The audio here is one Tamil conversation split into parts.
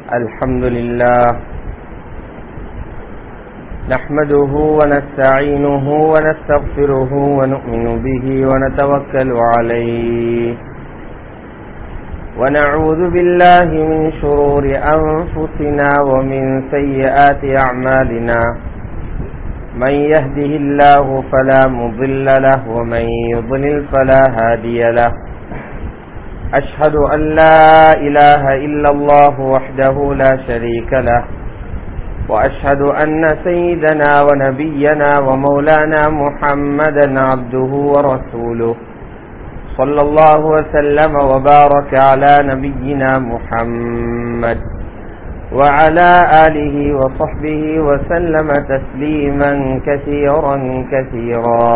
الحمد لله نحمده ونستعينه ونستغفره ونؤمن به ونتوكل عليه ونعوذ بالله من شرور أنفسنا ومن سيئات أعمالنا من يهده الله فلا مضل له ومن يضلل فلا هادي له أشهد أن لا إله إلا الله وحده لا شريك له وأشهد أن سيدنا ونبينا ومولانا محمدا عبده ورسوله صلى الله وسلم وبارك على نبينا محمد وعلى آله وصحبه وسلم تسليما كثيرا كثيرا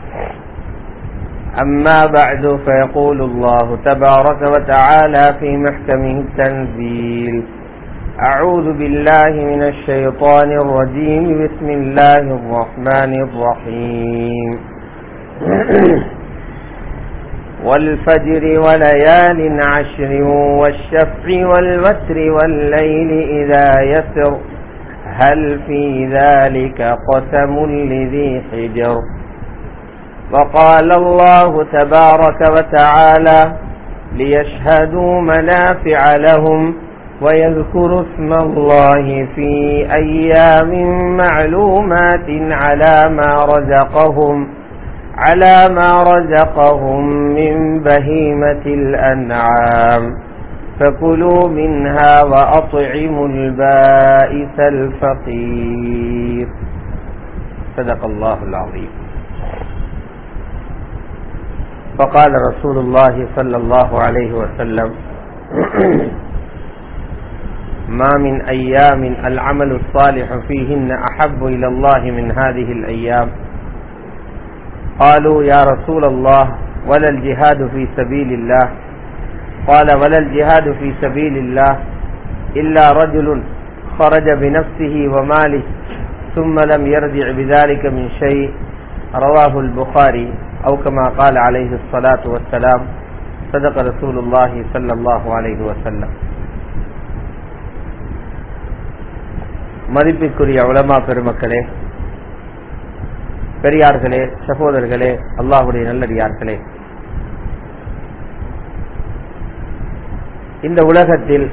أما بعد فيقول الله تبارك وتعالى في محكمه التنزيل أعوذ بالله من الشيطان الرجيم بسم الله الرحمن الرحيم والفجر وليال عشر والشفع والوتر والليل إذا يسر هل في ذلك قسم لذي حجر وقال الله تبارك وتعالى ليشهدوا منافع لهم ويذكروا اسم الله في أيام معلومات على ما رزقهم على ما رزقهم من بهيمة الأنعام فكلوا منها وأطعموا البائس الفقير صدق الله العظيم فقال رسول الله صلى الله عليه وسلم ما من أيام العمل الصالح فيهن أحب إلى الله من هذه الأيام قالوا يا رسول الله ولا الجهاد في سبيل الله قال ولا الجهاد في سبيل الله إلا رجل خرج بنفسه وماله ثم لم يرجع بذلك من شيء رواه البخاري أو كما قال عليه الصلاة والسلام صدق رسول الله صلى الله عليه وسلم மதிப்பிற்குரிய உலமா பெருமக்களே பெரியார்களே சகோதரர்களே அல்லாஹுடைய நல்லடியார்களே இந்த உலகத்தில்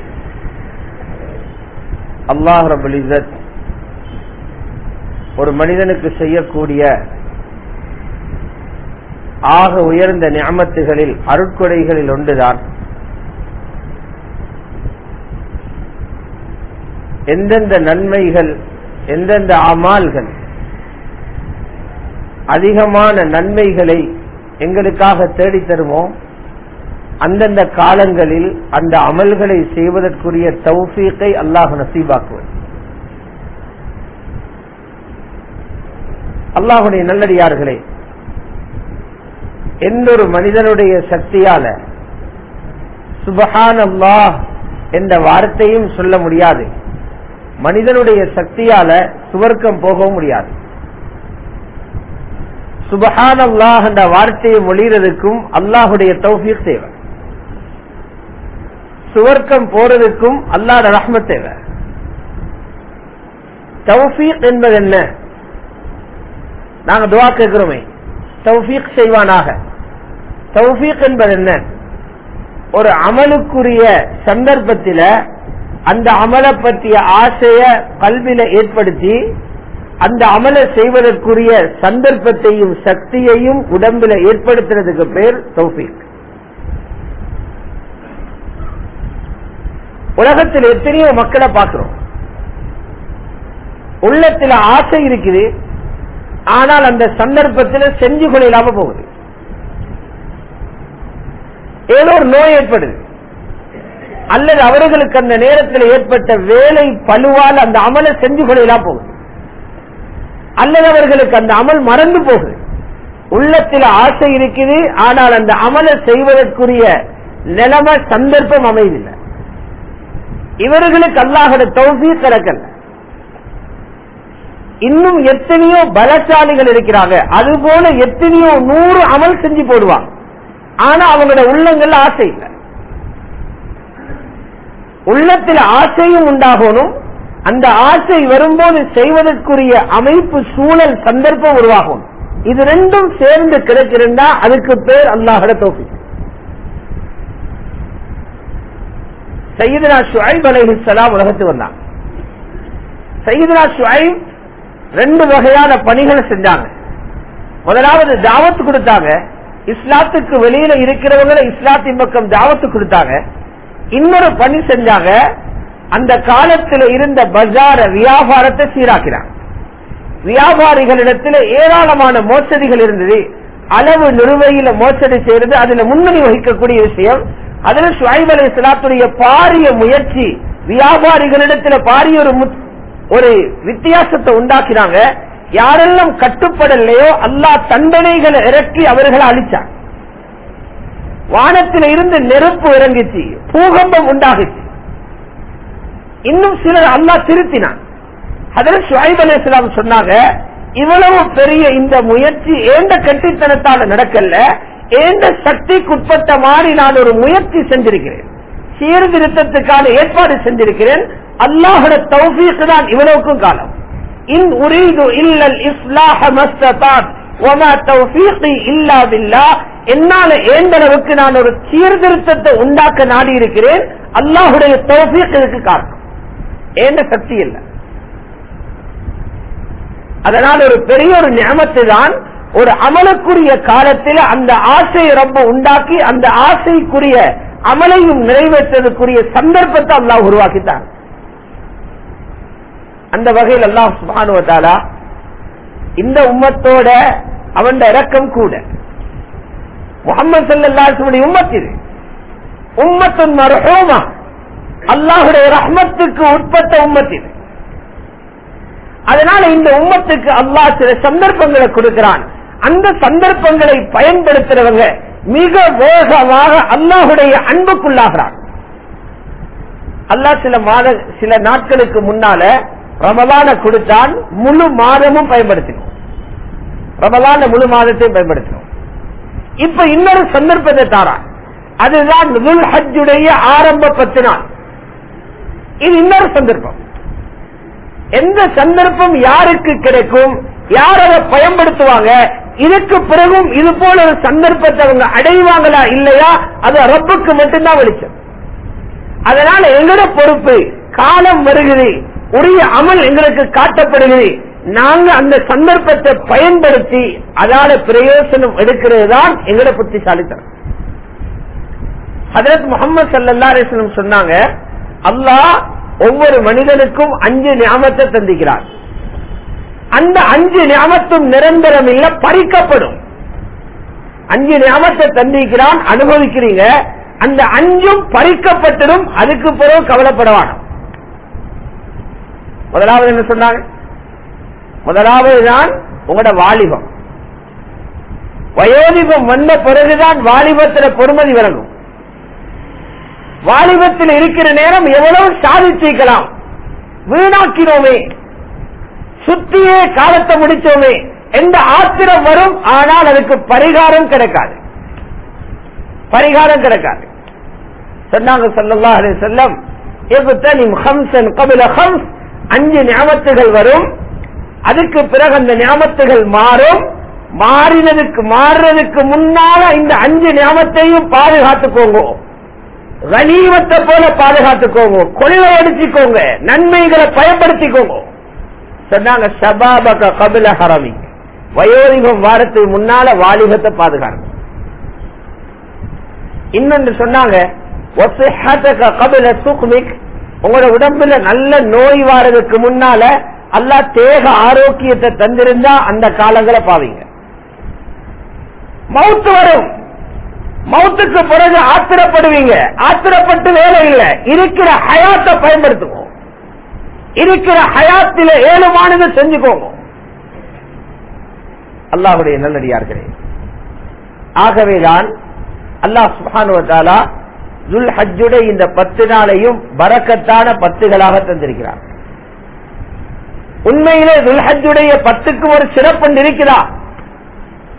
அல்லாஹ் ரபுல் இசத் ஒரு மனிதனுக்கு செய்யக்கூடிய ஆக உயர்ந்த ஞாமத்துகளில் அருட்கொடைகளில் ஒன்றுதான் எந்தெந்த நன்மைகள் எந்தெந்த அமால்கள் அதிகமான நன்மைகளை எங்களுக்காக தேடித் தருமோ அந்தந்த காலங்களில் அந்த அமல்களை செய்வதற்குரிய தௌஃபீக்கை அல்லாஹ் நசீபாக்குவது அல்லாஹுடைய நல்லடியார்களே எந்த ஒரு மனிதனுடைய சக்தியால சுபஹான் அல்லாஹ் என்ற வார்த்தையும் சொல்ல முடியாது மனிதனுடைய சக்தியால சுவர்க்கம் போகவும் முடியாது சுபஹான் அல்லாஹ் என்ற வார்த்தையை மொழிகிறதுக்கும் அல்லாஹுடைய தௌஃபீக் தேவை சுவர்க்கம் போறதுக்கும் அல்லாட ரஹ்மத் தேவை தௌஃபீக் என்பது என்ன நாங்க துவா கேட்கிறோமே தௌஃபீக் செய்வானாக தௌஃபீக் என்பது என்ன ஒரு அமலுக்குரிய சந்தர்ப்பத்தில் அந்த அமலை பற்றிய ஆசைய கல்வியில ஏற்படுத்தி அந்த அமலை செய்வதற்குரிய சந்தர்ப்பத்தையும் சக்தியையும் உடம்பில ஏற்படுத்துறதுக்கு பேர் தௌஃபீக் உலகத்தில் எத்தனையோ மக்களை பார்க்கிறோம் உள்ளத்துல ஆசை இருக்குது ஆனால் அந்த சந்தர்ப்பத்தில் செஞ்சு கொள்ளாம போகுது ஏதோ ஒரு நோய் ஏற்படுது அல்லது அவர்களுக்கு அந்த நேரத்தில் ஏற்பட்ட வேலை பழுவால் அந்த அமலை செஞ்சு கொள்ளலாம் போகுது அல்லது அவர்களுக்கு அந்த அமல் மறந்து போகுது உள்ளத்தில் ஆசை இருக்குது ஆனால் அந்த அமலை செய்வதற்குரிய நிலைமை சந்தர்ப்பம் அமைதில்லை இவர்களுக்கு அல்லாஹோட தௌஃபீ திறக்கல இன்னும் எத்தனையோ பலசாலிகள் இருக்கிறாங்க அது போல எத்தனையோ நூறு அமல் செஞ்சு போடுவாங்க ஆனா அவங்களோட உள்ளங்கள்ல ஆசை இல்லை உள்ளத்தில் ஆசையும் உண்டாகணும் அந்த ஆசை வரும்போது செய்வதற்குரிய அமைப்பு சூழல் சந்தர்ப்பம் உருவாகும் இது ரெண்டும் சேர்ந்து கிடைக்கிறா அதுக்கு பேர் அல்லாஹட தோஃபி சையதுனா ஷுஐப் அலைஹிஸ்ஸலாம் உலகத்துக்கு வந்தாங்க சையதுனா ஷுஐப் ரெண்டு வகையான பணிகளை செஞ்சாங்க முதலாவது தாவத்து கொடுத்தாங்க இஸ்லாத்துக்கு வெளியில இருக்கிறவங்களை இஸ்லாத்தின் பக்கம் தாவத்து கொடுத்தாங்க இன்னொரு பணி செஞ்சாங்க அந்த காலத்தில் இருந்த பஜார வியாபாரத்தை சீராக்கிறாங்க வியாபாரிகளிடத்தில் ஏராளமான மோசடிகள் இருந்தது அளவு நிறுவையில மோசடி செய்யறது அதுல முன்னணி வகிக்கக்கூடிய விஷயம் அதுல ஷுவைப் அலி இஸ்லாத்துடைய பாரிய முயற்சி வியாபாரிகளிடத்துல பாரிய ஒரு முத்- ஒரு வித்தியாசத்தை உண்டாக்கினாங்க யாரெல்லாம் கட்டுப்படலையோ அல்லாஹ் தண்டனைகளை இறக்கி அவர்களை அழிச்சார் வானத்தில இருந்து நெருப்பு இறங்கிச்சு பூகம்பம் உண்டாகிச்சு இன்னும் சிலர் அல்லாஹ் திருத்தினான் அதில் ஷுவைப் அலி இஸ்லாம் சொன்னாங்க இவ்வளவு பெரிய இந்த முயற்சி ஏந்த கட்டித்தனத்தால நடக்கல ஏந்த சக்திக்குட்பட்ட மாதிரி நான் ஒரு முயற்சி செஞ்சிருக்கிறேன் சீர்திருத்தத்துக்கான ஏற்பாடு செஞ்சிருக்கிறேன் அல்லாஹோட தௌஃபீக் தான் இவ்வளவுக்கும் காலம் இன் உரீது இல்லல் இஸ்லாஹ மஸ்ததாத் வமா தௌஃபீகி இல்லா பில்லாஹ் என்னால ஏந்தளவுக்கு நான் ஒரு சீர்திருத்தத்தை உண்டாக்க நாடி இருக்கிறேன் அல்லாஹுடைய தௌஃபீக் இதுக்கு காரணம் ஏந்த சக்தி இல்லை அதனால் ஒரு பெரிய ஒரு நியமத்து தான் ஒரு அமலுக்குரிய காலத்தில் அந்த ஆசையை ரொம்ப உண்டாக்கி அந்த ஆசைக்குரிய அமலையும் நிறைவேற்றதுக்குரிய சந்தர்ப்பத்தை அல்லாஹ் உருவாக்கித்தான் அந்த வகையில் அல்லாஹ் சுபானுவத்தாலா இந்த உம்மத்தோட அவன் இரக்கம் கூட முகமது சல்லாசுடைய உம்மத் இது உம்மத்தின் மரஹோமா அல்லாஹுடைய ரஹ்மத்துக்கு உட்பட்ட உம்மத் இது அதனால இந்த உம்மத்துக்கு அல்லாஹ் சில சந்தர்ப்பங்களை கொடுக்கிறான் அந்த சந்தர்ப்பங்களை பயன்படுத்துறவங்க மிக வேகமாக அல்லாஹுடைய அன்புக்குள்ளாகிறான் அல்லாஹ் சில மாத சில நாட்களுக்கு முன்னால ரமலான கொடுத்தான் முழு மாதமும் பயன்படுத்தினோம் ரமலான முழு மாதத்தையும் பயன்படுத்தினோம் இப்ப இன்னொரு சந்தர்ப்பத்தை தாரான் அதுதான் துல் ஹஜ்ஜுடைய ஆரம்ப பத்து நாள் இது இன்னொரு சந்தர்ப்பம் எந்த சந்தர்ப்பம் யாருக்கு கிடைக்கும் யார் அதை பயன்படுத்துவாங்க இதுக்கு பிறகும் இது போல ஒரு சந்தர்ப்பத்தை அவங்க அடைவாங்களா இல்லையா அது ரப்புக்கு மட்டும்தான் வெளிச்சம் அதனால எங்களோட பொறுப்பு காலம் வருகிறது உரிய அமல் எங்களுக்கு காட்டப்படுகிறது நாங்க அந்த சந்தர்ப்பத்தை பயன்படுத்தி அதால பிரயோசனம் எடுக்கிறது தான் எங்களோட புத்திசாலித்தனம் ஹதரத் முகமது சல்லா அலிஸ்லம் சொன்னாங்க அல்லாஹ் ஒவ்வொரு மனிதனுக்கும் அஞ்சு ஞாபகத்தை தந்திக்கிறார் அந்த அஞ்சு ஞாபகத்தும் நிரந்தரம் இல்ல பறிக்கப்படும் அஞ்சு ஞாபகத்தை தந்திக்கிறான் அனுபவிக்கிறீங்க அந்த அஞ்சும் பறிக்கப்பட்டிடும் அதுக்கு பிறகு கவலைப்படவான முதலாவது என்ன சொன்னாங்க முதலாவது தான் உங்களோட வாலிபம் வயோதிபம் வந்த பிறகுதான் வாலிபத்தில பொறுமதி விளங்கும் வாலிபத்தில் இருக்கிற நேரம் எவ்வளவு சாதிச்சிருக்கலாம் வீணாக்கினோமே சுத்தியே காலத்தை முடிச்சோமே எந்த ஆத்திரம் வரும் ஆனால் அதுக்கு பரிகாரம் கிடைக்காது பரிகாரம் கிடைக்காது சொன்னாங்க சல்லல்லாஹு அலைஹி வஸல்லம் இப்தனிம் ஹம்சன் கபில ஹம்ஸ் அஞ்சு ஞாபகத்துகள் வரும் அதுக்கு பிறகு அந்த ஞாபகத்துகள் மாறும் மாறினதுக்கு மாறுறதுக்கு முன்னால இந்த அஞ்சு ஞாபகத்தையும் பாதுகாத்துக்கோங்க கனிமத்தை போல பாதுகாத்துக்கோங்க கொள்ளை அடிச்சுக்கோங்க நன்மைகளை பயன்படுத்திக்கோங்க சொன்னாங்க சபாபக கபில ஹரமி வயோதிகம் வாரத்துக்கு முன்னால வாலிபத்தை பாதுகாக்கணும் இன்னொன்று சொன்னாங்க கபில சுக்மிக் உங்களோட உடம்புல நல்ல நோய் வாரதுக்கு முன்னால அல்லா தேக ஆரோக்கியத்தை தந்திருந்தா அந்த காலங்களை பாவீங்க மவுத்து வரும் மவுத்துக்கு பிறகு ஆத்திரப்படுவீங்க ஆத்திரப்பட்டு வேலை இல்லை இருக்கிற ஹயாத்தை பயன்படுத்துவோம் இருக்கிற ஹயாத்தில ஏழுமானதை செஞ்சுக்கோங்க அல்லாஹுடைய நல்லடியார்களே ஆகவேதான் அல்லாஹ் சுபானுவத்தாலா துல் ஹஜ்ஜுடைய இந்த பத்து நாளையும் பறக்கத்தான பத்துகளாக தந்திருக்கிறார் உண்மையிலே துல்ஹஜுடைய பத்துக்கு ஒரு சிறப்பு இருக்குதா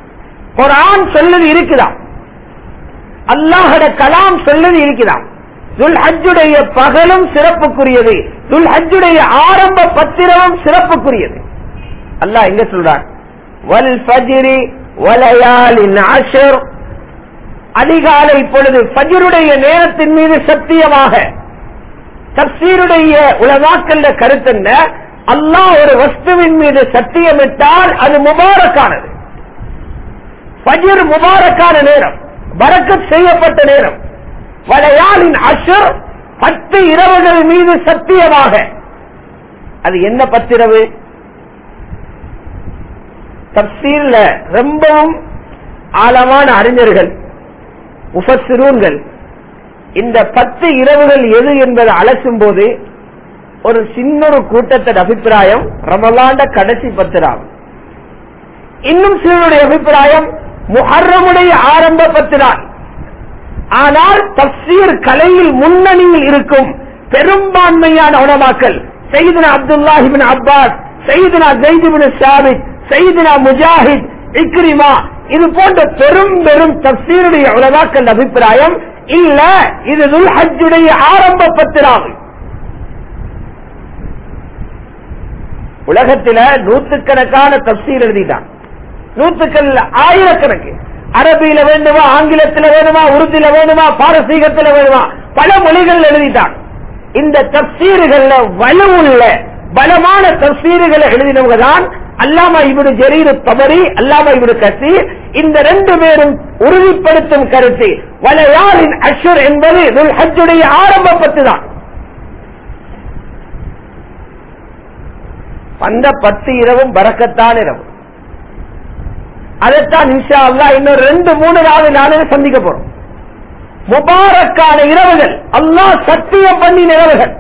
ஒரு ஆண் சொல்லுது இருக்குதா அல்லாஹட கலாம் சொல்லுது இருக்குதா துல்ஹஜ்ஜுடைய பகலும் சிறப்புக்குரியது துல்ஹஜ்ஜுடைய ஆரம்ப பத்திரமும் சிறப்புக்குரியது அல்லாஹ் எங்க சொல்றான் வல் ஃபஜ்ரி வலயாலின் அஷ்ர் அதிகாலை பொழுது ஃபஜ்ருடைய நேரத்தின் மீது சத்தியமாக தப்சீருடைய உலகாக்கல்ல கருத்தென்ன அல்லாஹ் ஒரு வஸ்துவின் மீது சத்தியமிட்டால் அது முபாரக்கானது ஃபஜ்ர் முபாரக்கான நேரம் பரக்கத் செய்யப்பட்ட நேரம் வளையாளின் அஷர் பத்து இரவுகள் மீது சத்தியமாக அது என்ன பத்திரவு தப்சீர்ல ரொம்பவும் ஆழமான அறிஞர்கள் முஃபஸ்ஸிரூன்கள் இந்த பத்து இரவுகள் எது என்பதை அலசும் போது ஒரு சின்ன ஒரு கூட்டத்தின் அபிப்பிராயம் ரமலாண்ட கடைசி பத்திராகும் இன்னும் சிலருடைய அபிப்பிராயம் முஹர்ரமுடைய ஆரம்ப பத்திரான் ஆனால் தப்சீர் கலையில் முன்னணியில் இருக்கும் பெரும்பான்மையான உணவாக்கள் செய்தினா அப்துல்லாஹிபின் அப்பாஸ் செய்தினா ஜெய்திபின் ஷாபித் செய்தினா முஜாஹித் இக்ரிமா இது போன்ற பெரும் பெரும் தப்சீருடைய உலகாக்கள் அபிப்பிராயம் இல்ல இது துல்ஹஜ்ஜுடைய ஆரம்ப பத்திராகும் உலகத்தில நூத்துக்கணக்கான தப்சீர் எழுதிட்டான் நூத்துக்கள் ஆயிரக்கணக்கு அரபியில வேண்டுமா ஆங்கிலத்தில் வேணுமா உருதில வேணுமா பாரசீகத்தில் வேணுமா பல மொழிகள் எழுதிட்டான் இந்த தப்சீர்கள்ல வலுவுள்ள பலமான தப்சீர்களை எழுதினவங்க தான் அல்லாமா இவரு ஜரீர் தபரி அல்லாமா இவரு கசீர் இந்த ரெண்டு பேரும் உறுதிப்படுத்தும் கருத்து வலையாரின் அஷர் என்பது ஹஜ்ஜுடைய ஆரம்ப பத்து தான் அந்த பத்து இரவும் பறக்கத்தான் இரவு அதைத்தான் இன்ஷா அல்லா இன்னொரு ரெண்டு மூணு நாலு நாளில் சந்திக்க போறோம் முபாரக்கான இரவுகள் அல்லாஹ் சத்தியம் பண்ணி இரவுகள்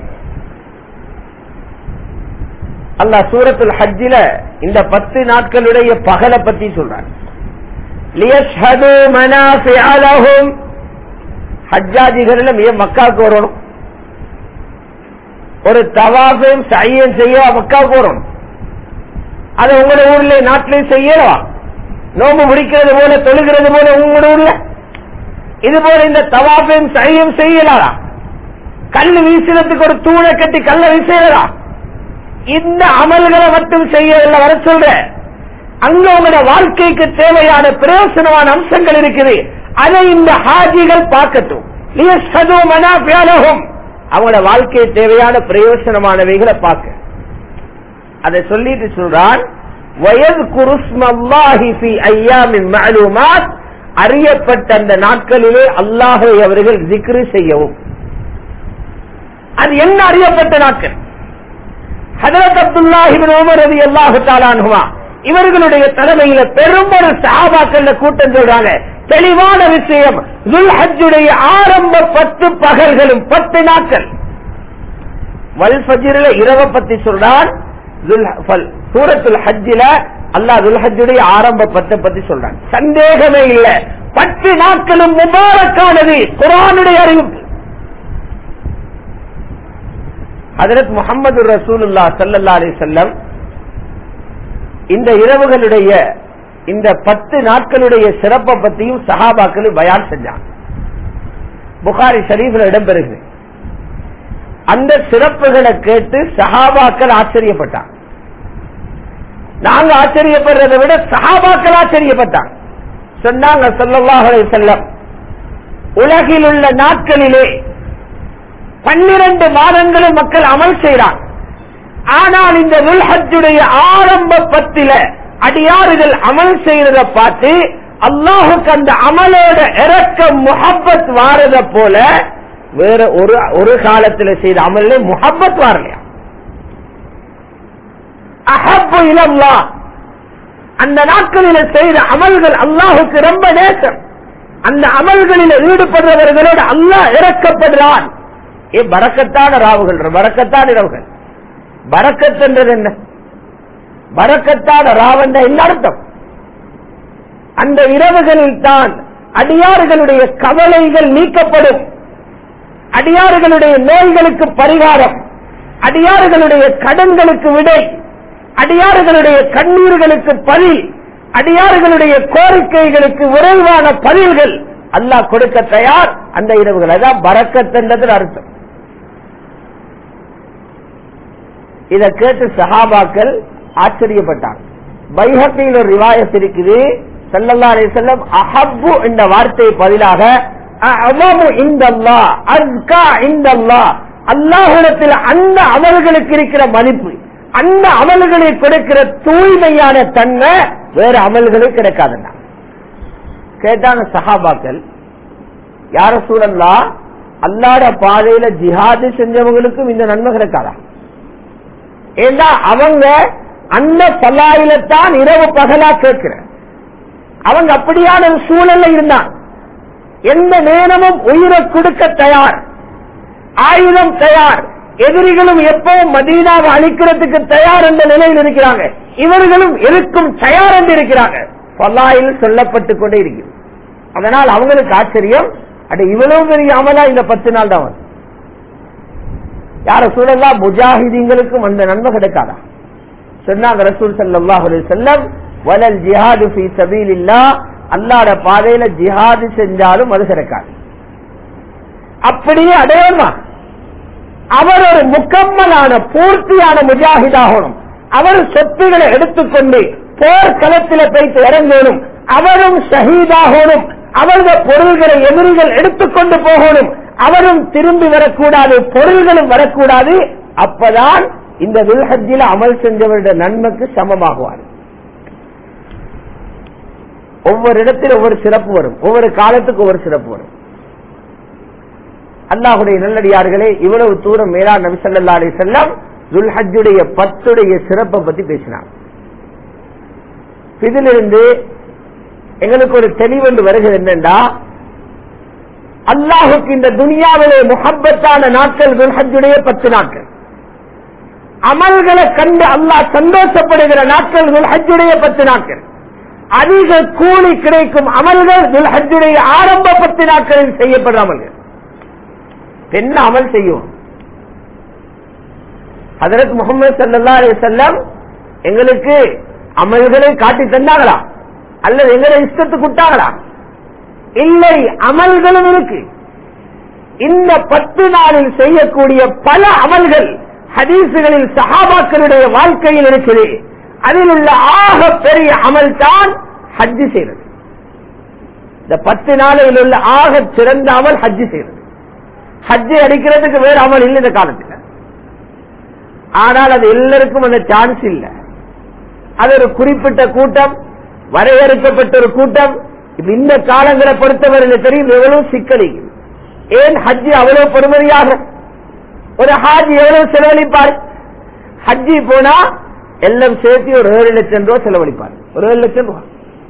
அல்லாஹ் சூரத்துல் ஹஜ்ஜில இந்த பத்து நாட்களுடைய பகலை பத்தி சொல்றாங்க ஹஜ்ஜாஜிகள் மிக மக்காவுக்கு வரணும் ஒரு தவாஃபையும் சையம் செய்ய மக்காவுக்கு வரணும் அதை உங்களோட ஊர்ல நாட்டிலையும் செய்யலாம் நோம்பு முடிக்கிறது போல தொழுகிறது போல உங்களோட ஊர்ல இது போல இந்த தவாஃபையும் சையம் செய்யலாம் கல் வீசுறதுக்கு ஒரு தூணை கட்டி கல்ல வீசலாம் இந்த அமல்களை மட்டும் செய்ய வர சொல்ற அங்க உங்களோட வாழ்க்கைக்கு தேவையான பிரயோசனமான அம்சங்கள் இருக்குது அதை இந்த ஹாஜிகள் பார்க்கட்டும் அவங்களோட வாழ்க்கை தேவையான பிரயோசனமானவைகளை பார்க்க அதை சொல்லிட்டு சொல்றான் வயது குருஸ்மல்லாஹி ஐயாமின் மாலுமாத் அறியப்பட்ட அந்த நாட்களிலே அல்லாஹை அவர்கள் ஜிக்ரு செய்யவும் அது என்ன அறியப்பட்ட நாட்கள் ஹதரத் அப்துல்லாஹிபின் உமர் ரதி அல்லாஹு தாலானுமா இவர்களுடைய தலைமையில பெரும் ஒரு சஹாபாக்கள்ல கூட்டம் சொல்றாங்க தெளிவான விஷயம் துல்ஹஜ்ஜுடைய ஆரம்ப பத்து பகல்களும் பத்து நாட்கள் வல் ஃபஜ்ரில இரவ பத்தி சொல்றான் சூரத்துல் ஹஜ்ஜில அல்லாஹ் துல்ஹஜ்ஜுடைய ஆரம்ப பத்தை பத்தி சொல்றான் சந்தேகமே இல்ல பத்து நாட்களும் முபாரக்கானது குரானுடைய அறிவிப்பு ஹதரத் முகமது ரசூலுல்லா சல்லல்லா அலி செல்லம் இந்த இரவுகளுடைய இந்த பத்து நாட்களுடைய சிறப்பை பத்தியும் சஹாபாக்கள் பயான் செஞ்சாங்க புகாரி ஷரீஃபில் இடம்பெறுகிறது அந்த சிறப்புகளை கேட்டு சஹாபாக்கள் ஆச்சரியப்பட்டாங்க நாங்க ஆச்சரியப்படுறதை விட சஹாபாக்கள் ஆச்சரியப்பட்டாங்க சொன்னாங்க சல்லல்லாஹ் அலைஹி செல்லம் உலகில் உள்ள நாட்களிலே பன்னிரண்டு மாதங்களும் மக்கள் அமல் செய்றாங்க ஆனால் இந்த துல்ஹஜ்ஜுடைய ஆரம்ப பத்தில அடியாறுகள் அமல் செய்யறத பார்த்து அல்லாஹுக்கு அந்த அமலோட இறக்க முஹப்பத் வாரத போல வேற ஒரு ஒரு காலத்துல செய்த அமல்ல முஹப்பத் வாரலையா அஹப்பு இலல்லா அந்த நாட்களில் செய்த அமல்கள் அல்லாஹுக்கு ரொம்ப நேசம் அந்த அமல்களில் ஈடுபடுறவர்களோடு அல்லாஹ் இறக்கப்படுறான் ஏ பறக்கத்தான ராவுகள் பறக்கத்தான இரவுகள் பறக்கத் என்றது என்ன பறக்கத்தான ராவென்ற என்ன அர்த்தம் அந்த இரவுகளில் தான் அடியாறுகளுடைய கவலைகள் நீக்கப்படும் அடியாறுகளுடைய நோய்களுக்கு பரிகாரம் அடியாறுகளுடைய கடன்களுக்கு விடை அடியாறுகளுடைய கண்ணீர்களுக்கு பதில் அடியாறுகளுடைய கோரிக்கைகளுக்கு விரைவான பதில்கள் அல்லாஹ் கொடுக்க தயார் அந்த இரவுகள் அதான் பறக்கத்துன்றது அர்த்தம் இத கேட்டு சஹாபாக்கள் ஆச்சரியப்பட்டாங்க பைஹத்தியில் ஒரு ரிவாயத் இருக்குது சல்லல்லா அலி செல்லம் அஹப்பு என்ற வார்த்தை பதிலாக அஅலமு இந்தல்லா அஸ்கா இந்தல்லா அல்லாஹிடத்தில் அந்த அமல்களுக்கு இருக்கிற மதிப்பு அந்த அமல்களை கொடுக்கிற தூய்மையான தன்மை வேற அமல்களுக்கு கிடைக்காதுன்னா கேட்டாங்க சஹாபாக்கள் யார சூழல்லா அல்லாட பாதையில ஜிஹாது செஞ்சவங்களுக்கும் இந்த நன்மை கிடைக்காதா ஏன்னா அவங்க அந்த பல்லாயிலத்தான் இரவு பகலா கேட்கிற அவங்க அப்படியான ஒரு சூழல்ல இருந்தாங்க எந்த நேரமும் உயிரை கொடுக்க தயார் ஆயுதம் தயார் எதிரிகளும் எப்பவும் மதீனாவை அழிக்கிறதுக்கு தயார் என்ற நிலையில் இருக்கிறாங்க இவர்களும் எதுக்கும் தயார் என்று இருக்கிறாங்க பல்லாயில் சொல்லப்பட்டுக் கொண்டே இருக்கிறது அதனால் அவங்களுக்கு ஆச்சரியம் அட இவ்வளவு பெரிய அமலா இந்த பத்து நாள் தான் வரும் யார சூழலா முஜாஹிதீங்களுக்கும் அந்த நன்மை கிடைக்காதா சொன்னாங்க ரசூல் சல்லாஹ் செல்லம் வலல் ஜிஹாது ஃபி சபீலில்லா அல்லாட பாதையில ஜிஹாது செஞ்சாலும் அது கிடைக்காது அப்படியே அடையணுமா அவர் ஒரு முக்கம்மலான பூர்த்தியான முஜாஹிதாகணும் அவர் சொத்துக்களை எடுத்துக்கொண்டு போர்க்களத்தில் போய்த்து இறங்கணும் அவரும் ஷஹீதாகணும் அவரது பொருள்களை எதிரிகள் எடுத்துக்கொண்டு போகணும் அவரும் திரும்பி வரக்கூடாது பொருள்களும் வரக்கூடாது அப்பதான் இந்த வில்ஹஜில அமல் செஞ்சவருடைய நன்மைக்கு சமமாகுவார் ஒவ்வொரு இடத்தில் ஒவ்வொரு சிறப்பு வரும் ஒவ்வொரு காலத்துக்கு ஒவ்வொரு சிறப்பு வரும் அல்லாஹுடைய நல்லடியார்களே இவ்வளவு தூரம் மேலா நபி ஸல்லல்லாஹு அலைஹி வஸல்லம் துல்ஹஜ்ஜுடைய பத்துடைய சிறப்பை பத்தி பேசினார் இதிலிருந்து எங்களுக்கு ஒரு தெளிவென்று வருகிறது என்னண்டா அல்லாஹுக்கு இந்த துனியாவிலே முகப்பத்தான நாட்கள் துல்ஹஜ்ஜுடைய பத்து நாட்கள் அமல்களை கண்டு அல்லாஹ் சந்தோஷப்படுகிற நாட்கள் துல்ஹஜ்ஜுடைய பத்து நாட்கள் அதிக கூலி கிடைக்கும் அமல்கள் துல்ஹஜ்ஜுடைய ஆரம்ப பத்து நாட்களில் செய்யப்படுற அமல்கள் என்ன அமல் செய்யும் ஹதரத் முகமது சல்லா அலி செல்லம் எங்களுக்கு அமல்களை காட்டி தந்தாங்களா அல்லது எங்களை இஷ்டத்துக்கு விட்டாங்களா இல்லை அமல்களும் இருக்கு இந்த பத்து நாளில் செய்யக்கூடிய பல அமல்கள் ஹதீசுகளில் சஹாபாக்களுடைய வாழ்க்கையில் இருக்குது அதில் உள்ள ஆக பெரிய அமல் தான் ஹஜ்ஜு செய்வது இந்த பத்து நாளில் உள்ள ஆக சிறந்த அமல் ஹஜ்ஜு செய்வது ஹஜ்ஜை அடிக்கிறதுக்கு வேற அமல் இல்லை இந்த காலத்தில் ஆனால் அது எல்லாருக்கும் அந்த சான்ஸ் இல்லை அது ஒரு குறிப்பிட்ட கூட்டம் வரையறுக்கப்பட்ட ஒரு கூட்டம் இப்ப இந்த காலங்களை பொறுத்தவரையில் தெரியும் எவ்வளவு சிக்கலி ஏன் ஹஜ்ஜி அவ்வளவு பொறுமதியாக ஒரு ஹாஜி எவ்வளவு செலவழிப்பார் ஹஜ்ஜி போனா எல்லாம் சேர்த்து ஒரு ஏழு லட்சம் ரூபாய் செலவழிப்பார் ஒரு ஏழு லட்சம் ரூபாய்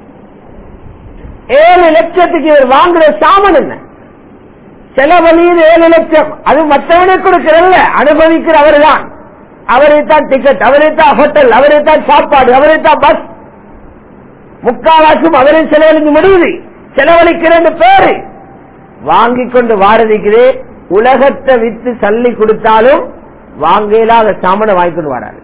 ஏழு லட்சத்துக்கு இவர் வாங்குற சாமன் என்ன செலவழியுது ஏழு லட்சம் அது மற்றவனுக்கு கொடுக்கிறல்ல அனுபவிக்கிற அவர் தான் அவரை தான் டிக்கெட் அவரை தான் ஹோட்டல் அவரை தான் சாப்பாடு அவரை தான் பஸ் முக்காவாசும் அவரை செலவழிக்க முடியுது செலவழிக்கிறேன்னு பேரு வாங்கி கொண்டு வாரதிக்குது உலகத்தை வித்து சல்லி கொடுத்தாலும் வாங்கலாத சாமனை வாங்கி கொண்டு வராரு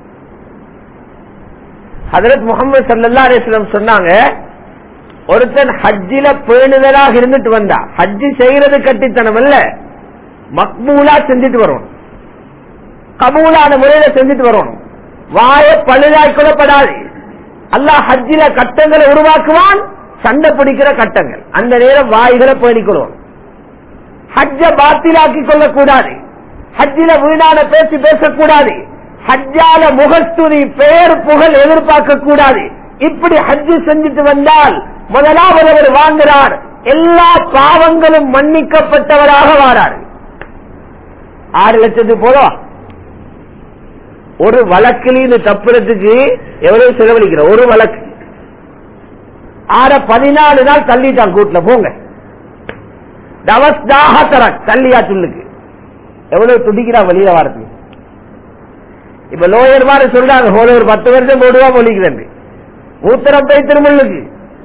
ஹதரத் முகமது சல்லா அலிஸ்லாம் சொன்னாங்க ஒருத்தன் ஹஜ்ஜில பேணுதலாக இருந்துட்டு வந்தா ஹஜ்ஜி செய்யறது கட்டித்தனம் அல்ல மக்பூலா செஞ்சுட்டு வரணும் கபூலான முறையில செஞ்சுட்டு வரணும் வாய பழுதாய் கொள்ளப்படாது அல்லாஹ் ஹஜ்ஜில கட்டங்களை உருவாக்குவான் சண்டை பிடிக்கிற கட்டங்கள் அந்த நேரம் வாய்களை பேணிக்கொள்வோம் ஹஜ்ஜ பாத்திலாக்கி கொள்ளக்கூடாது ஹஜ்ஜில வீணான பேச்சு பேசக்கூடாது ஹஜ்ஜால முகஸ்துதி பெயர் புகழ் எதிர்பார்க்க கூடாது இப்படி ஹஜ்ஜு செஞ்சுட்டு வந்தால் முதலாவது அவர் வாங்குறார் எல்லா பாவங்களும் மன்னிக்கப்பட்டவராக வாரார் ஆறு லட்சத்துக்கு போதும் ஒரு வழக்கிலிருந்து தப்புறதுக்கு எவ்வளவு செலவழிக்கிற ஒரு வழக்கு ஆற பதினாலு நாள் தள்ளிட்டான் கூட்டுல போங்க தவஸ்தாக தர தள்ளியா சொல்லுக்கு எவ்வளவு துடிக்கிறா வெளியில வாரத்துக்கு இப்ப லோயர் மாதிரி சொல்றாங்க ஒரு பத்து வருஷம் போடுவா மொழிக்கிறேன் மூத்தரம் போய் திருமல்லுக்கு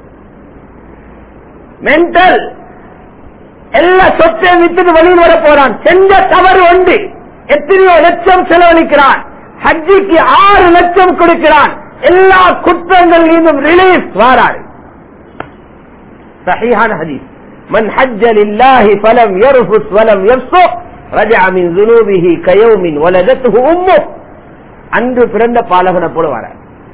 மென்டல் எல்லா சொத்தையும் வித்துட்டு வெளியில் வர போறான் செஞ்ச தவறு உண்டு எத்தனையோ லட்சம் செலவழிக்கிறான் ஹஜ்ஜிக்கு ஆறு லட்சம் கொடுக்கிறான் எல்லா குற்றங்கள் ரிலீஃப் வாராரு சஹிஹான ஹதீஸ் மன் ஹஜ்ஜ லில்லாஹி ஃபலம் யர்ஃபுஸ் வலம் யஃப்ஸுக் ரஜஅ மின் ذنوبه كيوم ولدته امه அன்று பிறந்த பாலகனை போல வர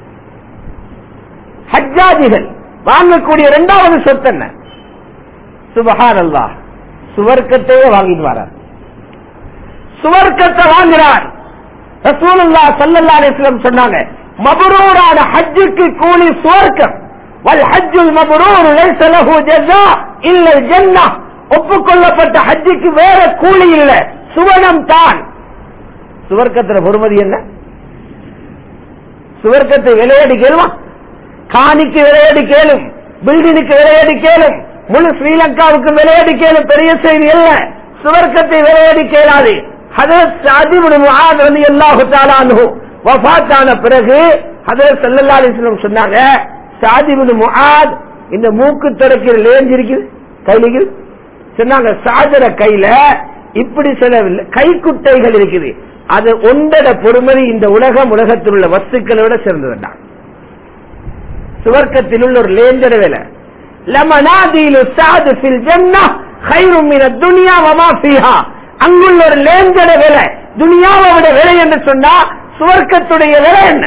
ஹஜ்ஜாஜிகள் வாங்கக்கூடிய இரண்டாவது சொத்து என்ன சுபஹான் அல்லாஹ் சுவர்க்கத்தையே வாங்கிட்டு வரார் சுவர்க்கத்தை வாங்குறார் ரசூலுல்லாஹ் ஸல்லல்லாஹு அலைஹி வஸல்லம் சொன்னாங்க மபரூரான ஹஜ்ஜுக்கு கூலி சுவர்க்கம் வல் ஹஜ்ஜுல் மபரூர் லைஸ லஹு ஜஸா இல்ல ஜன்னah ஒப்புக்கொள்ளப்பட்ட ஹஜ்ஜுக்கு வேற கூலி இல்ல சுவனம் தான் சுவர்க்கத்துல பொறுமதி என்ன சுவர்க்கத்தை விளையாடி கேளுமா காணிக்கு விளையாடி கேளும் பில்டினுக்கு விளையாடி கேளும் முழு ஸ்ரீலங்காவுக்கு விளையாடி கேளும் பெரிய செய்தி அல்ல சுவர்க்கத்தை விளையாடி கேளாது ஹதரத் அதிபுடு முஆத் ரலியல்லாஹு தஆலா அன்ஹு வஃபாத்தான பிறகு ஹதரத் ஸல்லல்லாஹு அலைஹி வஸல்லம் சொன்னாங்க சாதிபுடு முஆத் இந்த மூக்கு திறக்கிற லேஞ்ச் இருக்குது கையில இருக்குது சொன்னாங்க சாதர கையில இப்படி சில கைக்குட்டைகள் இருக்குது அது ஒன்றட பொறுமதி இந்த உலகம் உலகத்தில் உள்ள வஸ்துக்களை விட சிறந்ததுதான் சுவர்க்கத்தில் உள்ள ஒரு லேஞ்சர வேலை லமனாதீலு சாது ஃபில் ஜன்னா கைரும் மின துனியா வமா ஃபீஹா அங்குள்ள ஒரு லேஞ்சர வேலை துனியாவை விட விலை என்று சொன்னா சுவர்க்கத்துடைய விலை என்ன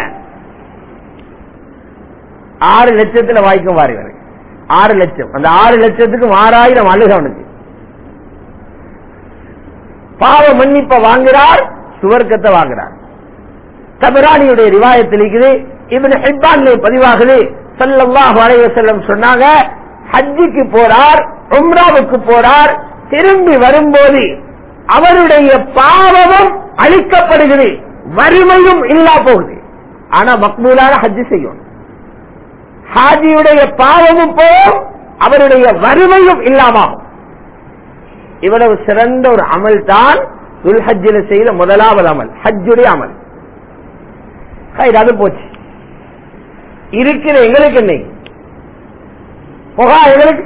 ஆறு லட்சத்துல வாய்க்கும் வாரி வரை ஆறு லட்சம் அந்த ஆறு லட்சத்துக்கு ஆறாயிரம் அழுக அவனுக்கு பாவ மன்னிப்ப வாங்குறார் சுவர்க்கத்தை வாங்குறார் தபரானியுடைய ரிவாயத்தில் இருக்குது இவன் ஹிப்பான்ல பதிவாகுது சல்லல்லாஹு அலைஹி வஸல்லம் சொன்னாங்க ஹஜ்ஜுக்கு போறார் உம்ராவுக்கு போறார் திரும்பி வரும்போது அவருடைய பாவமும் அழிக்கப்படுகிறது வறுமையும் இல்லா போகுது ஆனா மக்பூலான ஹஜ்ஜு செய்யும் ஹாஜியுடைய பாவமும் போகும் அவருடைய வறுமையும் இல்லாமாகும் இவ்வளவு சிறந்த ஒரு அமல் தான் துல்ஹஜ்ஜில செய்த முதலாவது அமல் ஹஜ்ஜுடைய அமல் ஹைர், அது போச்சு இருக்கிற எங்களுக்கு என்ன புகா எங்களுக்கு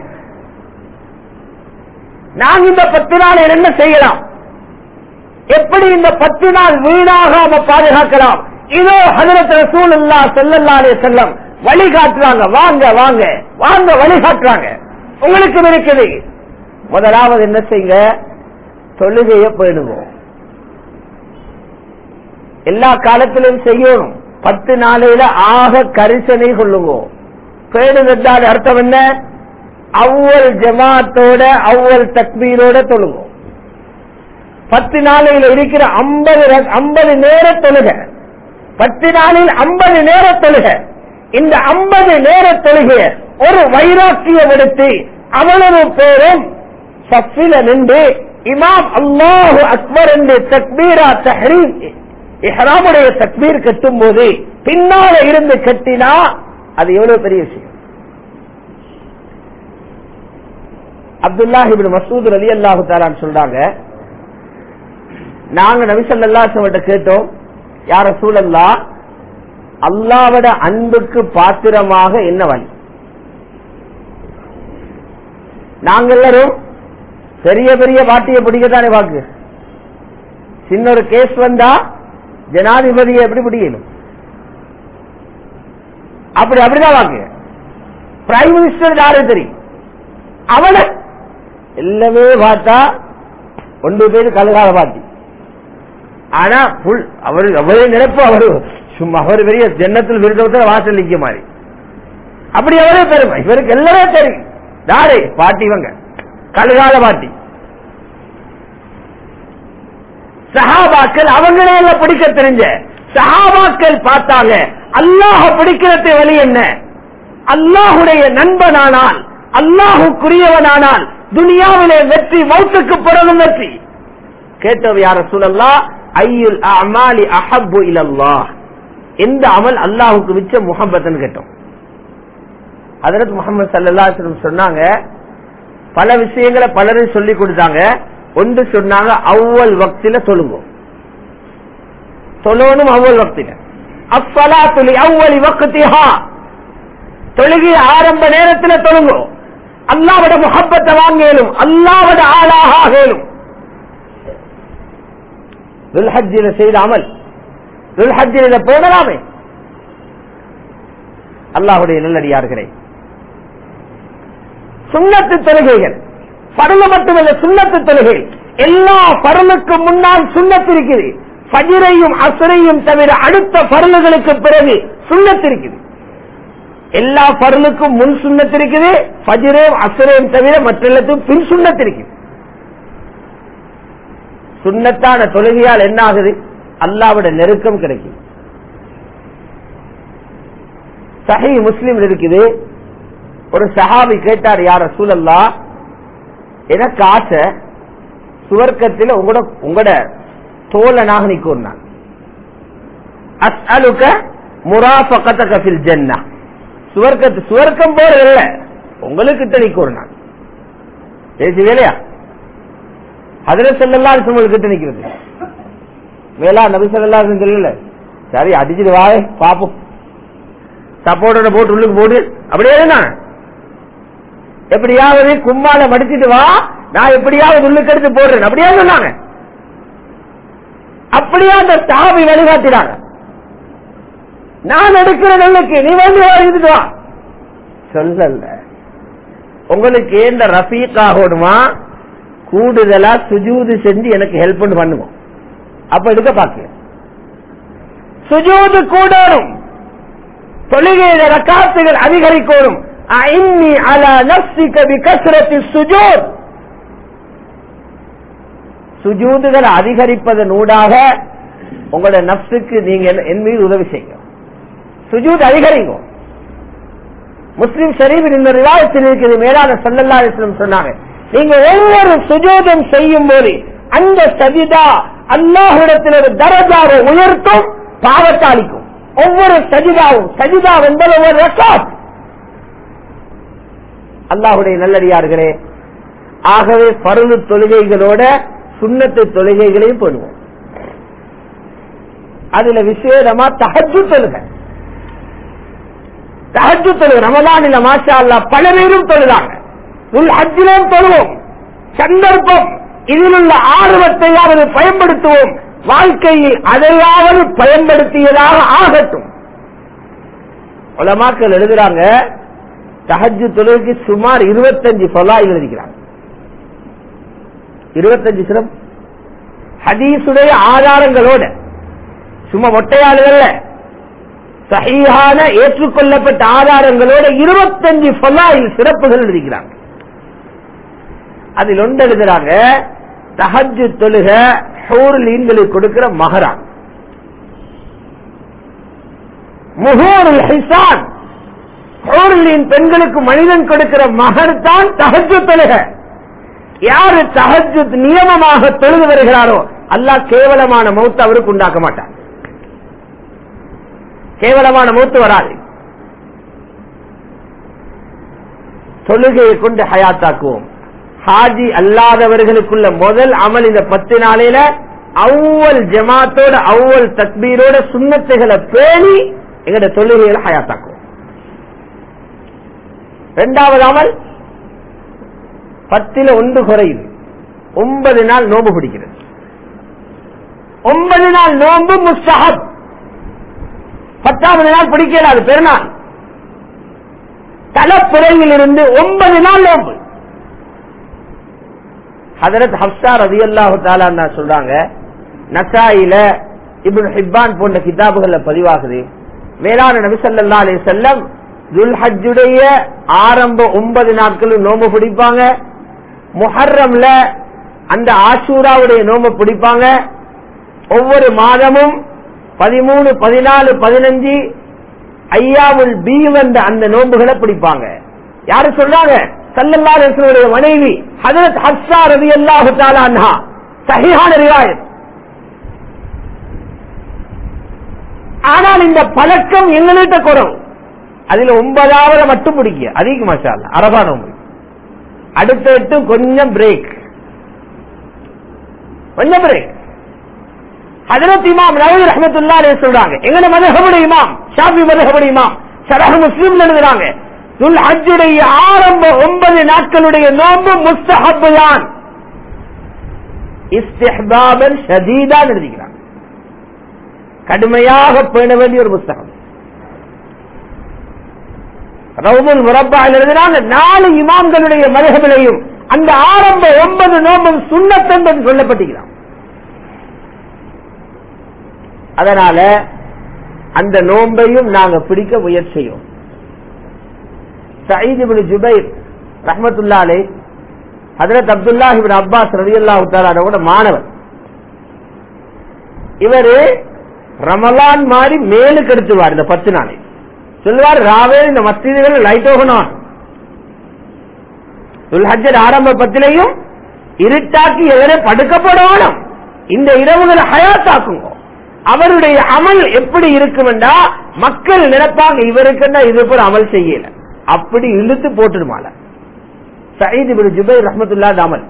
நாங்க இந்த பத்து நாள் என்ன செய்யலாம் எப்படி இந்த பத்து நாள் வீணாகாம பாதுகாக்கலாம் இதோ ஹதரத் ரசூலுல்லா ஸல்லல்லாஹு அலைஹி வஸல்லம் வழிகாட்டுறாங்க வாங்க வாங்க வாங்க வழிகாட்டுறாங்க உங்களுக்கு இருக்குது முதலாவது என்ன செய்யுங்க தொழுகைய போயிடுங்க எல்லா காலத்திலும் செய்யணும் பத்து நாளையில ஆக கரிசனை கொள்ளுங்க பேடுவதால் அர்த்தம் என்ன அவ்வள் ஜமாத்தோட அவ்வள் தக்பீரோட தொழுங்க பத்து நாளையில இருக்கிற ஐம்பது ஐம்பது நேர தொழுக பத்து நாளில் ஐம்பது நேர தொழுக இந்த ஐம்பது நேர தொழுகைய ஒரு வைராக்கியம் எடுத்து அவ்வளவு பேரும் சஃபில நின்று இமாம் அல்லாஹு அக்பர் என்று தக்பீரா தஹரீம் இஹ்ராமுடைய தக்பீர் கட்டும் போது பின்னால இருந்து கட்டினா அது எவ்வளவு பெரிய விஷயம் அப்துல்லாஹிபின் மசூத் அலி அல்லாஹு தாலான்னு சொல்றாங்க நாங்க நபிசல்லா கேட்டோம் யார சூழல்லா அல்லாவோட அன்புக்கு பாத்திரமாக என்ன வழி நாங்க எல்லாரும் பெரிய பெரிய பாட்டியை பிடிக்கத்தானே வாக்கு சின்ன ஒரு கேஸ் வந்தா ஜனாதிபதியை எப்படி பிடிக்கணும் அப்படி அப்படிதான் வாக்கு பிரைம் மினிஸ்டர் யாரு தெரியும் அவனை எல்லாமே பார்த்தா ஒன்று பேர் கழுகாத பாட்டி ஆனா புல் அவரு அவரே நினைப்பு அவரு சும்மா அவர் பெரிய ஜன்னத்தில் விருதத்தில் வாசல் நிக்க மாதிரி அப்படி அவரே பெருமை இவருக்கு எல்லாமே தெரியும் யாரு பாட்டி இவங்க கழுகாத பாட்டி சஹாபாக்கள் அவங்களே எல்லாம் பிடிக்க தெரிஞ்ச சஹாபாக்கள் பார்த்தாங்க அல்லாஹ பிடிக்கிறது வழி என்ன அல்லாஹுடைய நண்பனானால் அல்லாஹுக்குரியவனானால் துனியாவிலே வெற்றி மௌத்துக்கு பிறகும் வெற்றி கேட்டவ யார சூழல்லா ஐயுல் அமாலி அஹப்பு இலல்லாஹ் எந்த அமல் அல்லாஹுக்கு மிச்ச முகம்பத்தன்னு கேட்டோம் அதற்கு முகமது சல்லா சொன்னாங்க பல விஷயங்களை பலரும் சொல்லி கொடுத்தாங்க ஒன்று சொன்னாங்க அவ்வல் வக்தில தொழுங்க தொழணும் அவ்வல் வக்தில அஃபலா துளி அவ்வளி வக்திஹா தொழுகை ஆரம்ப நேரத்தில் தொழுங்க அல்லாவோட முகப்பத்தை வாங்கலும் அல்லாவோட ஆளாக ஆகலும் துல்ஹஜ்ஜில செய்த அமல் துல்ஹஜ்ஜில போகலாமே அல்லாஹுடைய நல்லடியார்களே சுண்ணத்து தொழுகைகள் பருள மட்டுமல்ல சுண்ணத்து தொழுகை எல்லா பருளுக்கு முன்னால் சுண்ணத்து இருக்குது ஃபஜ்ரையும் அசுரையும் தவிர அடுத்த பருளுகளுக்கு பிறகு சுண்ணத்து இருக்குது எல்லா பருளுக்கும் முன் சுண்ணத்து இருக்குது ஃபஜ்ரையும் அசுரையும் தவிர மற்ற எல்லாத்துக்கும் பின் சுண்ணத்து இருக்குது சுண்ணத்தான தொழுகையால் என்ன ஆகுது அல்லாவோட நெருக்கம் கிடைக்கும் சஹி முஸ்லிம் இருக்குது ஒரு சஹாபி கேட்டார் யார சூழல்லா எனக்கு ஆசை சுவர்க்கத்தில் உங்களோட உங்களோட தோழனாக நிற்கும் நான் அஸ்அலுக முராஃபகதக ஃபில் ஜன்னா சுவர்க்கத்து சுவர்க்கம் போற இல்ல உங்களுக்கு நிற்கும் நான் பேசி வேலையா அதுல செல்லல்லா கிட்ட நிக்கிறது வேளா நபி சொல்லா தெரியல சரி அடிச்சுட்டு வாயே பாப்போம் சப்போர்ட்டோட போட்டு உள்ளுக்கு போடு அப்படியே தான் எப்படியாவது கும்மால மடிச்சிட்டு வா நான் எப்படியாவது உள்ளுக்கு எடுத்து போடுறேன் அப்படியே சொன்னாங்க அப்படியே அந்த சாபி வழிகாட்டினாங்க நான் எடுக்கிற நெல்லுக்கு நீ வந்து எழுதிட்டு வா சொல்லல உங்களுக்கு இந்த ரஃபீக் ஆகணுமா கூடுதலா சுஜூது செஞ்சு எனக்கு ஹெல்ப் பண்ணுவோம் அப்ப எடுக்க பாக்க சுஜூது கூடணும் தொழுகையில ரக்காத்துகள் அதிகரிக்கணும் ஐன்னி அலா நஃப்ஸிக பிகஸ்ரத்தி சுஜூத் சுஜூதுகளை அதிகரிப்பதன் ஊடாக உங்களோட நப்சுக்கு நீங்க என் மீது உதவி செய்யும் சுஜூத் அதிகரிங்க முஸ்லிம் ஷரீஃபின் இந்த ரிவாயத்தில் இருக்கிறது மேலான சல்லல்லா அலிஸ்லம் சொன்னாங்க நீங்க ஒவ்வொரு சுஜூதம் செய்யும் போது அந்த சஜிதா அல்லாஹிடத்தில் ஒரு தரஜாவை உயர்த்தும் பாவத்தை அளிக்கும் ஒவ்வொரு சஜிதாவும் சஜிதா என்பது ஒரு ரெக்கார்ட் அல்லாஹுடைய நல்லடியார்களே ஆகவே பருது தொழுகைகளோட சுண்ணத்து தொழுகைகளையும் பண்ணுவோம் அதுல விசேடமா தகஜு தொழுகை தகஜு தொழுகை ரமலானில மாஷா அல்லா பல பேரும் தொழுதாங்க உள் ஹஜ்ஜிலும் தொழுவோம் சந்தர்ப்பம் இதில் உள்ள ஆர்வத்தையாவது பயன்படுத்துவோம் வாழ்க்கையில் அதையாவது பயன்படுத்தியதாக ஆகட்டும் உலமாக்கள் எழுதுறாங்க தஹஜு தொழுகைக்கு சுமார் இருபத்தஞ்சு சொலா எழுதிக்கிறாங்க இருபத்தஞ்சு சிரம் ஹதீசுடைய ஆதாரங்களோட சும்மா ஒட்டையாளுகள்ல சகியான ஏற்றுக்கொள்ளப்பட்ட ஆதாரங்களோட இருபத்தஞ்சு சொல்லாயில் சிறப்புகள் எழுதிக்கிறாங்க அதில் ஒன்று எழுதுறாங்க தஹஜு தொழுக ஹோர்லீன்களுக்கு கொடுக்கிற மகரா முகோருல் ஹிசான் ஹோர்லீன் பெண்களுக்கு மனிதன் கொடுக்கிற மகர் தான் தஹஜு தொழுக யாரு தஹஜு நியமமாக தொழுது வருகிறாரோ அல்லாஹ் கேவலமான மௌத்து அவருக்கு உண்டாக்க மாட்டார் கேவலமான மௌத்து வராது தொழுகையை கொண்டு ஹயாத்தாக்குவோம் ஹாஜி அல்லாதவர்களுக்குள்ள முதல் அமல் இந்த பத்து நாளையில அவ்வல் ஜமாத்தோட அவ்வல் தக்பீரோட சுண்ணத்துகளை பேணி எங்கட தொழுகைகளை ஹயாத்தாக்குவோம் இரண்டாவது அமல் பத்தில ஒன்று குறையுது ஒன்பது நாள் நோம்பு பிடிக்கிறது ஒன்பது நாள் நோம்பு முஸ்தஹப் பத்தாவது நாள் பிடிக்கல அது பெருநாள் தலைப்புறையில் இருந்து ஒன்பது நாள் நோம்பு ஹதரத் ஹப்சா ரதி அல்லாஹு தாலா சொல்றாங்க நசாயில இப்னு ஹிப்பான் போன்ற கிதாபுகள்ல பதிவாகுது மேலான நபிசல்லா அலி செல்லம் துல்ஹஜுடைய ஆரம்ப ஒன்பது நாட்களும் நோம்பு பிடிப்பாங்க முஹர்ரம்ல அந்த ஆசூராவுடைய நோம்பு பிடிப்பாங்க ஒவ்வொரு மாதமும் பதிமூணு பதினாலு பதினஞ்சு ஐயாவுல் பீ வந்த அந்த நோன்புகளை பிடிப்பாங்க யாரு சொல்றாங்க சல்லல்லாடைய மனைவி ஹதரத் ஹப்சா ரவி அல்லாஹு தாலா சஹிஹான ரிவாயத் ஆனால் இந்த பழக்கம் எங்கள்கிட்ட குறவு அதுல ஒன்பதாவது மட்டும் பிடிக்க அதிக மசாலா அரபா நோம்பு அடுத்த எட்டு கொஞ்சம் பிரேக் கொஞ்சம் பிரேக் ஹதரத் இமாம் நவீர் ரஹமத்துல்லா சொல்றாங்க எங்கட மதகபடி இமாம் ஷாஃபி மதகபடி இமாம் சரஹ முஸ்லீம் எழுதுறாங்க துல் ஹஜ்ஜுடைய ஆரம்ப ஒன்பது நாட்களுடைய நோன்பு முஸ்தஹப் தான் இஸ்திஹ்பாபன் ஷதீதான் எழுதிக்கிறாங்க கடுமையாக பேண வேண்டிய ஒரு புஸ்தகம் ரவுமுல் முரப்பா எழுதினாங்க நாலு இமாம்களுடைய மதகபிலையும் அந்த ஆரம்ப ஒன்பது நோம்பும் சுண்ணத்தன் சொல்லப்பட்டிருக்கிறான் அதனால அந்த நோன்பையும் நாங்க பிடிக்க முயற்சியும் சயீத் இப்னு ஜுபைர் ரஹ்மத்துல்லாலே ஹதரத் அப்துல்லாஹ் இப்னு அப்பாஸ் ரலியல்லாஹு தஆலாவோட மாணவர் இவரு ரமலான் மாதிரி மேலுக்கு எடுத்துவார் இந்த பத்து நாளை சொல்லுவார் ராவே இந்த மஸ்ஜிதுகள் லைட் ஓகணும் துல்ஹஜர் ஆரம்ப பத்திலையும் இருட்டாக்கி எவரை படுக்கப்படணும் இந்த இரவுகளை ஹயாத்தாக்குங்க அவருடைய அமல் எப்படி இருக்குமெண்டா மக்கள் நினைப்பாங்க இவருக்குன்னா இது போல அமல் செய்யல அப்படி இழுத்து போட்டுடுமால சயீத் இப்னு ஜுபைர் ரஹ்மத்துல்லா அமல்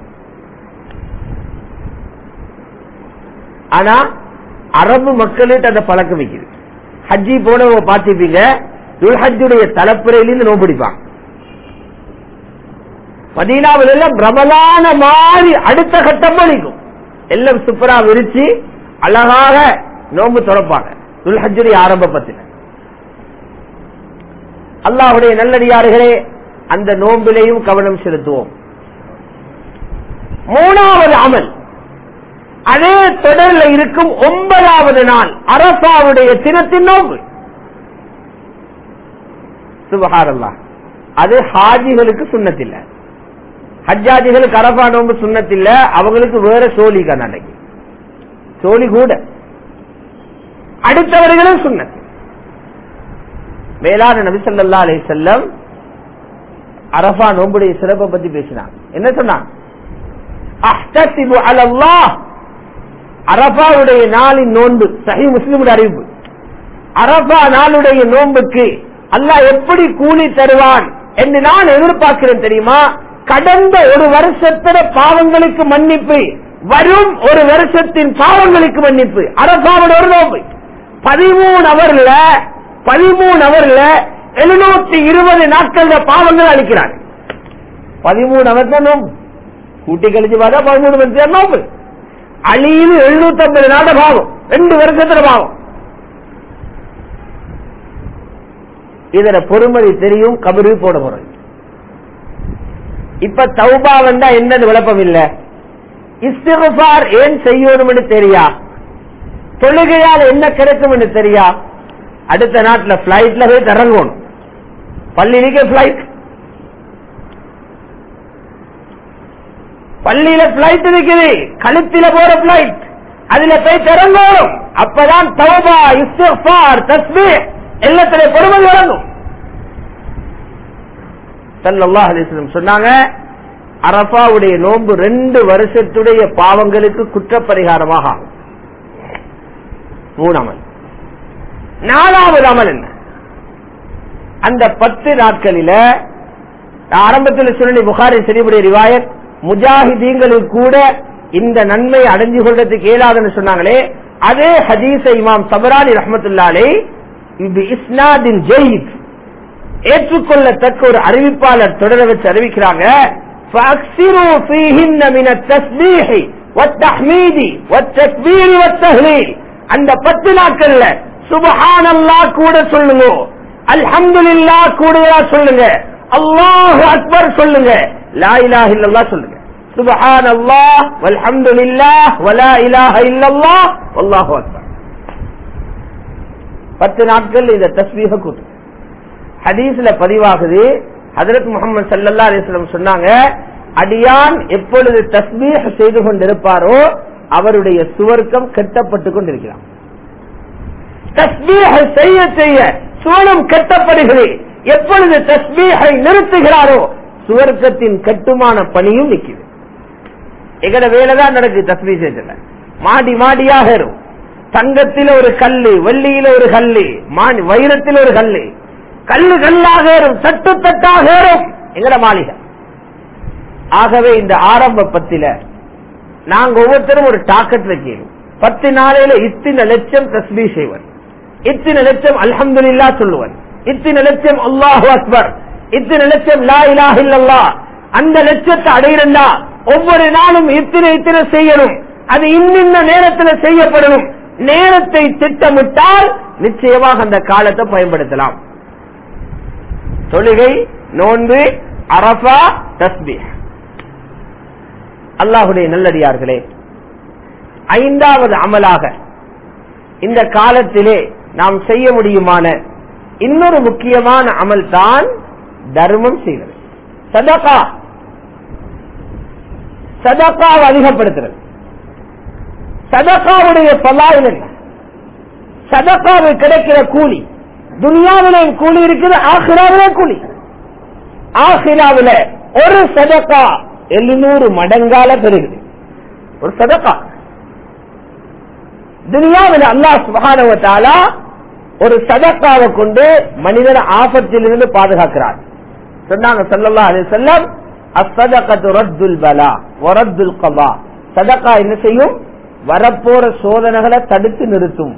ஆனா அரபு மக்கள்கிட்ட அந்த பழக்கம் வைக்குது ஹஜ்ஜி போனவங்க பார்த்திருப்பீங்க துல்ஹஜ்ஜுடைய தலைப்புறையிலிருந்து நோம்பிடிப்பாங்க மதீனாவில் எல்லாம் பிரபலான மாதிரி அடுத்த கட்டம் அளிக்கும் எல்லாம் சூப்பரா விரிச்சு அழகாக நோம்பு துறப்பாங்க துல்ஹஜ்ஜுடைய ஆரம்ப பத்தின அல்லாஹுடைய நல்லடியார்களே அந்த நோம்பிலையும் கவனம் செலுத்துவோம் மூணாவது அமல் அதே தொடரில் இருக்கும் ஒன்பதாவது நாள் அரசாவுடைய தினத்தின் நோம்பு சுபஹாரல்லா அது ஹாஜிகளுக்கு சுண்ணத்தில்லை ஹஜ்ஜாஜிகளுக்கு அரபா நோம்பு சுண்ணத்தில்ல அவங்களுக்கு வேற சோழி கண்ணாடி சோழி கூட அடுத்தவர்களும் சுண்ணத் மேலான நபி சொல்லா அலை செல்லம் அரபா நோம்புடைய சிறப்பை பத்தி பேசினாங்க என்ன சொன்னாங்க அஹ்தசிபு அலல்லாஹ் அரபாவுடைய நாளின் நோன்பு சஹி முஸ்லிமுடைய அறிவிப்பு அரபா நாளுடைய நோன்புக்கு அல்லாஹ் எப்படி கூலி தருவான் என்று நான் எதிர்பார்க்கிறேன் தெரியுமா கடந்த ஒரு வருஷத்தில பாவங்களுக்கு மன்னிப்பு வரும் ஒரு வருஷத்தின் பாவங்களுக்கு மன்னிப்பு அரசாவோட ஒரு நோம்பு பதிமூணு அவர்ல பதிமூணு அவர்ல எழுநூத்தி இருபது நாட்கள் பாவங்கள் அளிக்கிறார் பதிமூணு அவர் தான் நோம்பு கூட்டி கழிச்சு பார்த்தா பதிமூணு வருஷம் நோம்பு அழியில் எழுநூத்தி ஐம்பது நாட பாவம் ரெண்டு வருஷத்துல பாவம் இதன பொறுமதி தெரியும் கபரு போட போறது இப்ப தௌபா வந்தா என்னன்னு விளப்பம் இல்ல இஸ்திகுபார் ஏன் செய்யணும்னு தெரியா தொழுகையால் என்ன கிடைக்கும் தெரியா அடுத்த நாட்டுல பிளைட்ல போய் இறங்கணும் பள்ளியிலேயே பிளைட் பள்ளியில பிளைட் இருக்குது கழுத்தில போற பிளைட் அதுல போய் திறங்கணும் அப்பதான் தௌபா இஸ்திஃபார் தஸ்பீ எல்லாத்திலே பொறுமதி வழங்கும் சல்லல்லாஹு அலைஹி வஸல்லம் சொன்னாங்க அரபாவுடைய நோன்பு ரெண்டு வருஷத்துடைய பாவங்களுக்கு குற்றப்பரிகாரமாக ஆகும் மூணாமல் நாலாவது அமல் என்ன அந்த பத்து நாட்களில ஆரம்பத்தில் சொல்லி புகாரி சரிபுடைய ரிவாயத் முஜாஹிதீன்களுக்கு கூட இந்த நன்மை அடைஞ்சு கொள்றதுக்கு இயலாதுன்னு சொன்னாங்களே அதே ஹதீஸ இமாம் சபரானி ரஹமத்துல்லாலே இது இஸ்னாதின் ஜெயித் ஏற்றுக்கொள்ளத்தக்க ஒரு அறிவிப்பாளர் தொடர வச்சு அறிவிக்கிறாங்க فأكثروا فيهن من التسبيح والتحميد والتكبير والتهليل அந்த பத்து நாட்கள்ல சுபஹான் அல்லாஹ் கூட சொல்லுங்க அல்ஹம்துலில்லா கூடுதலா சொல்லுங்க அல்லாஹு அக்பர் சொல்லுங்க லா இலாஹ இல்லல்லாஹ் சொல்லுங்க சுபஹான் அல்லாஹ் வல்ஹம்துலில்லாஹ் வலா இலாஹ இல்லல்லாஹ் வல்லாஹு அக்பர் பத்து நாட்கள் இந்த தஸ்பீக கூட்டு ஹதீஸ்ல பதிவாகுது ஹதரத் முகமது சல்லல்லா அலிஸ்லம் சொன்னாங்க அடியான் எப்பொழுது தஸ்பீஹ் செய்து கொண்டிருப்பாரோ அவருடைய சுவர்க்கம் கட்டப்பட்டு கொண்டிருக்கிறான் தஸ்பீஹ் செய்ய செய்ய சுவனம் கட்டப்படுகிறது எப்பொழுது தஸ்பீஹை நிறுத்துகிறாரோ சுவர்க்கத்தின் கட்டுமான பணியும் நிற்குது எங்கட வேலைதான் நடக்குது தஸ்பீ செய்யல மாடி மாடியாக இருக்கும் தங்கத்தில ஒரு கல்லு வெள்ளியில ஒரு கல்லு வைரத்தில் ஒரு கல்லு கல்லு கல்லாக ஏறும் தட்டு தட்டாக ஏறும் எங்கட மாளிகை ஆகவே இந்த ஆரம்ப பத்தில நாங்க ஒவ்வொருத்தரும் ஒரு டாக்கெட் வைக்கணும் பத்து நாளையில இத்தனை லட்சம் தஸ்பீ செய்வர் இத்தனை லட்சம் அல்ஹம்துலில்லா சொல்லுவர் இத்தனை லட்சம் அல்லாஹு அக்பர் இத்தனை லட்சம் லா இலாஹ இல்லல்லாஹ் அந்த லட்சத்தை அடையிறா ஒவ்வொரு நாளும் இத்தனை இத்தனை செய்யணும் அது இன்னின்ன நேரத்தில் செய்யப்படணும் நேரத்தை திட்டமிட்டால் நிச்சயமாக அந்த காலத்தை பயன்படுத்தலாம் தொழுகை நோன்பு அரபா தஸ்பி அல்லாஹுடைய நல்லடியார்களே ஐந்தாவது அமலாக இந்த காலத்திலே நாம் செய்ய முடியுமான இன்னொரு முக்கியமான அமல் தான் தர்மம் செய்வது சதகா சதகாவை அதிகப்படுத்துறது சதகாவுடைய பலாயில் என்ன சதகாவில் கிடைக்கிற கூலி துனியாவிலையும் கூலி இருக்குது ஆஹிராவிலே கூலி ஆஹிராவில ஒரு சதக்கா எழுநூறு மடங்கால பெருகுது ஒரு சதக்கா துனியாவில் அல்லாஹ் சுபானவத்தாலா ஒரு சதக்காவை கொண்டு மனிதன ஆபத்திலிருந்து பாதுகாக்கிறார் சொன்னாங்க சல்லல்லா அலி செல்லம் அசதகத்து ரத்துல் பலா ஒரத்துல் கபா சதக்கா என்ன செய்யும் வரப்போற சோதனைகளை தடுத்து நிறுத்தும்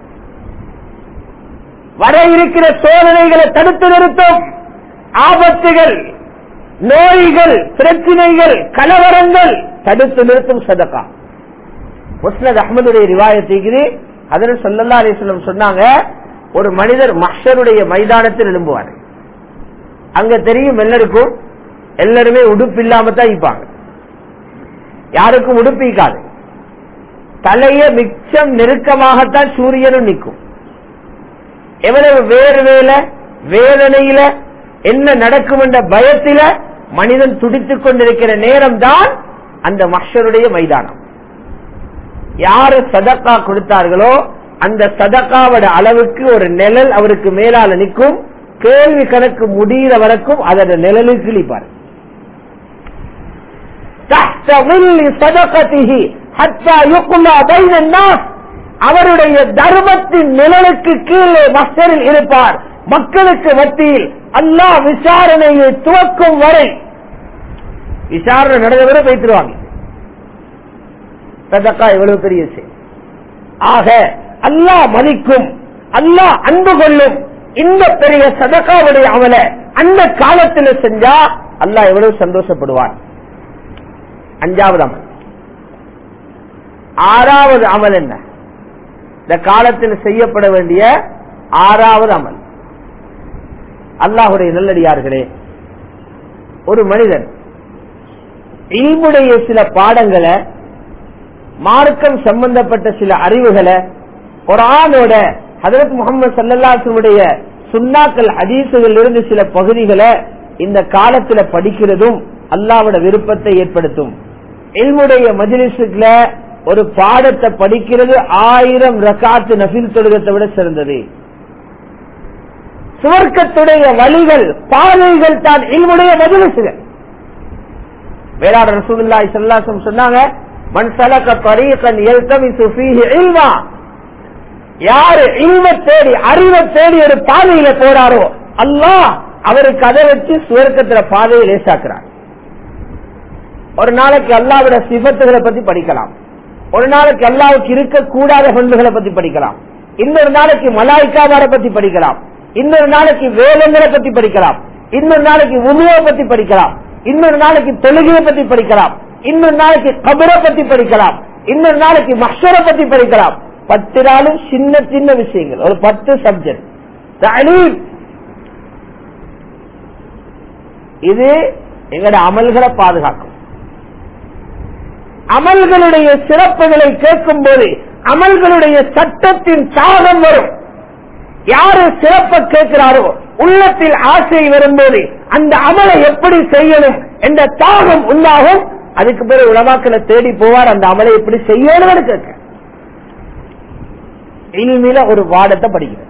வர இருக்கிற சோதனைகளை தடுத்து நிறுத்தும் ஆபத்துகள் நோய்கள் பிரச்சனைகள் கலவரங்கள் தடுத்து நிறுத்தும் சதக்கா முஸ்னத் அஹமதுடைய ரிவாயத்துக்கு அதில் சொல்லல்லா அலிஸ்லம் சொன்னாங்க ஒரு மனிதர் மஷருடைய மைதானத்தில் எழும்புவார் அங்க தெரியும் எல்லாருக்கும் எல்லாருமே உடுப்பு இல்லாம தான் இருப்பாங்க யாருக்கும் உடுப்பிக்காது தலைய மிச்சம் நெருக்கமாகத்தான் சூரியனும் நிற்கும் எவ்வளவு வேறு வேலை வேதனையில என்ன நடக்கும் என்ற பயத்தில மனிதன் துடித்துக் கொண்டிருக்கிற நேரம் தான் அந்த மஷருடைய மைதானம் யாரு சதக்கா கொடுத்தார்களோ அந்த சதக்காவோட அளவுக்கு ஒரு நிழல் அவருக்கு மேலால நிற்கும் கேள்வி கணக்கு முடிகிற வரைக்கும் அதோட நிழலில் கிழிப்பார் அவருடைய தர்மத்தின் நிழலுக்கு கீழே மஸ்டரில் இருப்பார் மக்களுக்கு மத்தியில் அல்லாஹ் விசாரணையை துவக்கும் வரை விசாரணை நடந்தவரை வைத்திருவாங்க சதக்கா எவ்வளவு பெரிய விஷயம் ஆக அல்லாஹ் மதிக்கும் அல்லாஹ் அன்பு கொள்ளும் இந்த பெரிய சதக்காவுடைய அமல அந்த காலத்தில் செஞ்சா அல்லாஹ் எவ்வளவு சந்தோஷப்படுவார் அஞ்சாவது அமல் ஆறாவது அமல் என்ன இந்த காலத்தில் செய்யப்பட வேண்டிய ஆறாவது அமல் அல்லாஹுடைய நல்லடியார்களே ஒரு மனிதன் இல்முடைய சில பாடங்களை மார்க்கம் சம்பந்தப்பட்ட சில அறிவுகளை குரானோட ஹதரத் முகமது சல்லாசனுடைய சுண்ணாக்கள் ஹதீசுகள் இருந்து சில பகுதிகளை இந்த காலத்துல படிக்கிறதும் அல்லாவோட விருப்பத்தை ஏற்படுத்தும் இல்முடைய மஜிலிசுக்குல ஒரு பாடத்தை படிக்கிறது ஆயிரம் ரகாத்து நபில் தொழுகத்தை விட சிறந்தது சுவர்க்கத்துடைய வழிகள் பாதைகள் தான் இல்முடைய மஜிலிசுகள் வேளாண் ரசூலுல்லாஹி ஸல்லல்லாஹு சொன்னாங்க மன் சலக தரீகன் யல்தமிசு ஃபீஹி இல்மா யாரு இல்ம தேடி அறிவை தேடி ஒரு பாதையில போறாரோ அல்லாஹ் அவருக்கு அதை வச்சு சுவர்க்கத்துல பாதையை லேசாக்குறார் ஒரு நாளைக்கு அல்லாவோட சிபத்துகளை பத்தி படிக்கலாம் ஒரு நாளைக்கு அல்லாவுக்கு இருக்கக்கூடாத பண்புகளை பத்தி படிக்கலாம் இன்னொரு நாளைக்கு மலாய்க்காவார பத்தி படிக்கலாம் இன்னொரு நாளைக்கு வேதங்களை பத்தி படிக்கலாம் இன்னொரு நாளைக்கு உணவை பத்தி படிக்கலாம் இன்னொரு நாளைக்கு தொழுகையை பத்தி படிக்கலாம் இன்னொரு நாளைக்கு கபரை பத்தி படிக்கலாம் இன்னொரு நாளைக்கு மஷரை பத்தி படிக்கலாம் பத்து நாளும் சின்ன சின்ன விஷயங்கள் ஒரு பத்து சப்ஜெக்ட் இது எங்களோட அமல்களை பாதுகாக்கும் அமல்களுடைய சிறப்புகளை கேட்கும் போது அமல்களுடைய சட்டத்தின் தாகம் வரும் யாரு சிறப்ப கேட்கிறாரோ உள்ளத்தில் ஆசை வரும்போது அந்த அமலை எப்படி செய்யணும் என்ற தாகம் உண்டாகும் அதுக்கு பிறகு உலமாக்களை தேடி போவார் அந்த அமலை எப்படி செய்யணும் கேட்க இனிமேல ஒரு வாடத்தை படிக்கிறது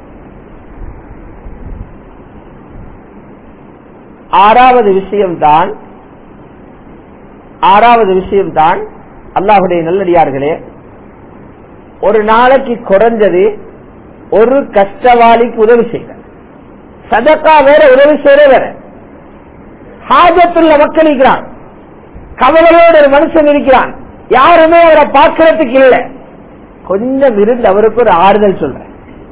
ஆறாவது விஷயம்தான் ஆறாவது விஷயம்தான் அல்லாஹுடைய நல்லடியார்களே ஒரு நாளைக்கு குறைஞ்சது ஒரு கஷ்டவாளிக்கு உதவி செய்ய சதக்கா வேற உதவி செய்யற வேற ஹாஜத்துள்ள மக்கள் இருக்கிறான் கவலையோடு ஒரு மனுஷன் இருக்கிறான் யாருமே அவரை பார்க்கறதுக்கு இல்லை கொஞ்சம் இருந்து அவருக்கு ஒரு ஆறுதல் சொல்றேன்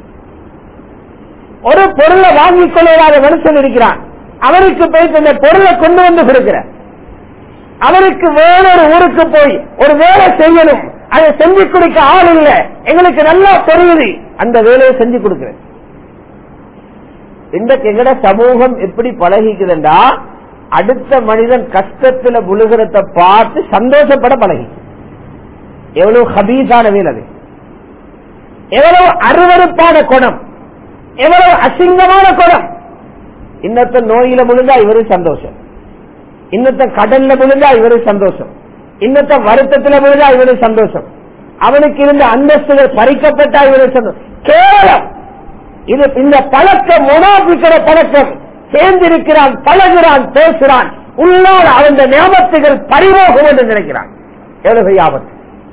ஒரு பொருளை வாங்கிக் கொள்ளாத மனுஷன் இருக்கிறான் அவருக்கு போய் இந்த பொருளை கொண்டு வந்து கொடுக்கிற அவருக்கு வேறொரு ஊருக்கு போய் ஒரு வேலை செய்யணும் அதை செஞ்சு கொடுக்க ஆள் இல்ல எங்களுக்கு நல்லா தெரியுது அந்த வேலையை செஞ்சு கொடுக்கிறேன் இன்றைக்கு எங்கட சமூகம் எப்படி பழகிக்குதுண்டா அடுத்த மனிதன் கஷ்டத்துல முழுகிறத பார்த்து சந்தோஷப்பட பழகி எவ்வளவு ஹபீஸான வேலை அது எவ்வளவு அருவருப்பான குணம் எவ்வளவு அசிங்கமான குணம் இன்னத்த நோயில முழுந்தா இவரு சந்தோஷம் இன்னத்த கடல்ல முழுந்தா இவரு சந்தோஷம் இன்னத்த வருத்தத்துல முழுந்தா இவரு சந்தோஷம் அவனுக்கு இருந்த அந்தஸ்துகள் பறிக்கப்பட்டா இவரு சந்தோஷம் கேவலம் இது இந்த பழக்கம் முனாபிக்கிற பழக்கம் சேர்ந்திருக்கிறான் பழகுறான் பேசுறான் உள்ளால் அவன் ஞாபகத்துகள் பறிமோகம் என்று நினைக்கிறான் எவ்வளவு பெரிய ஆபத்து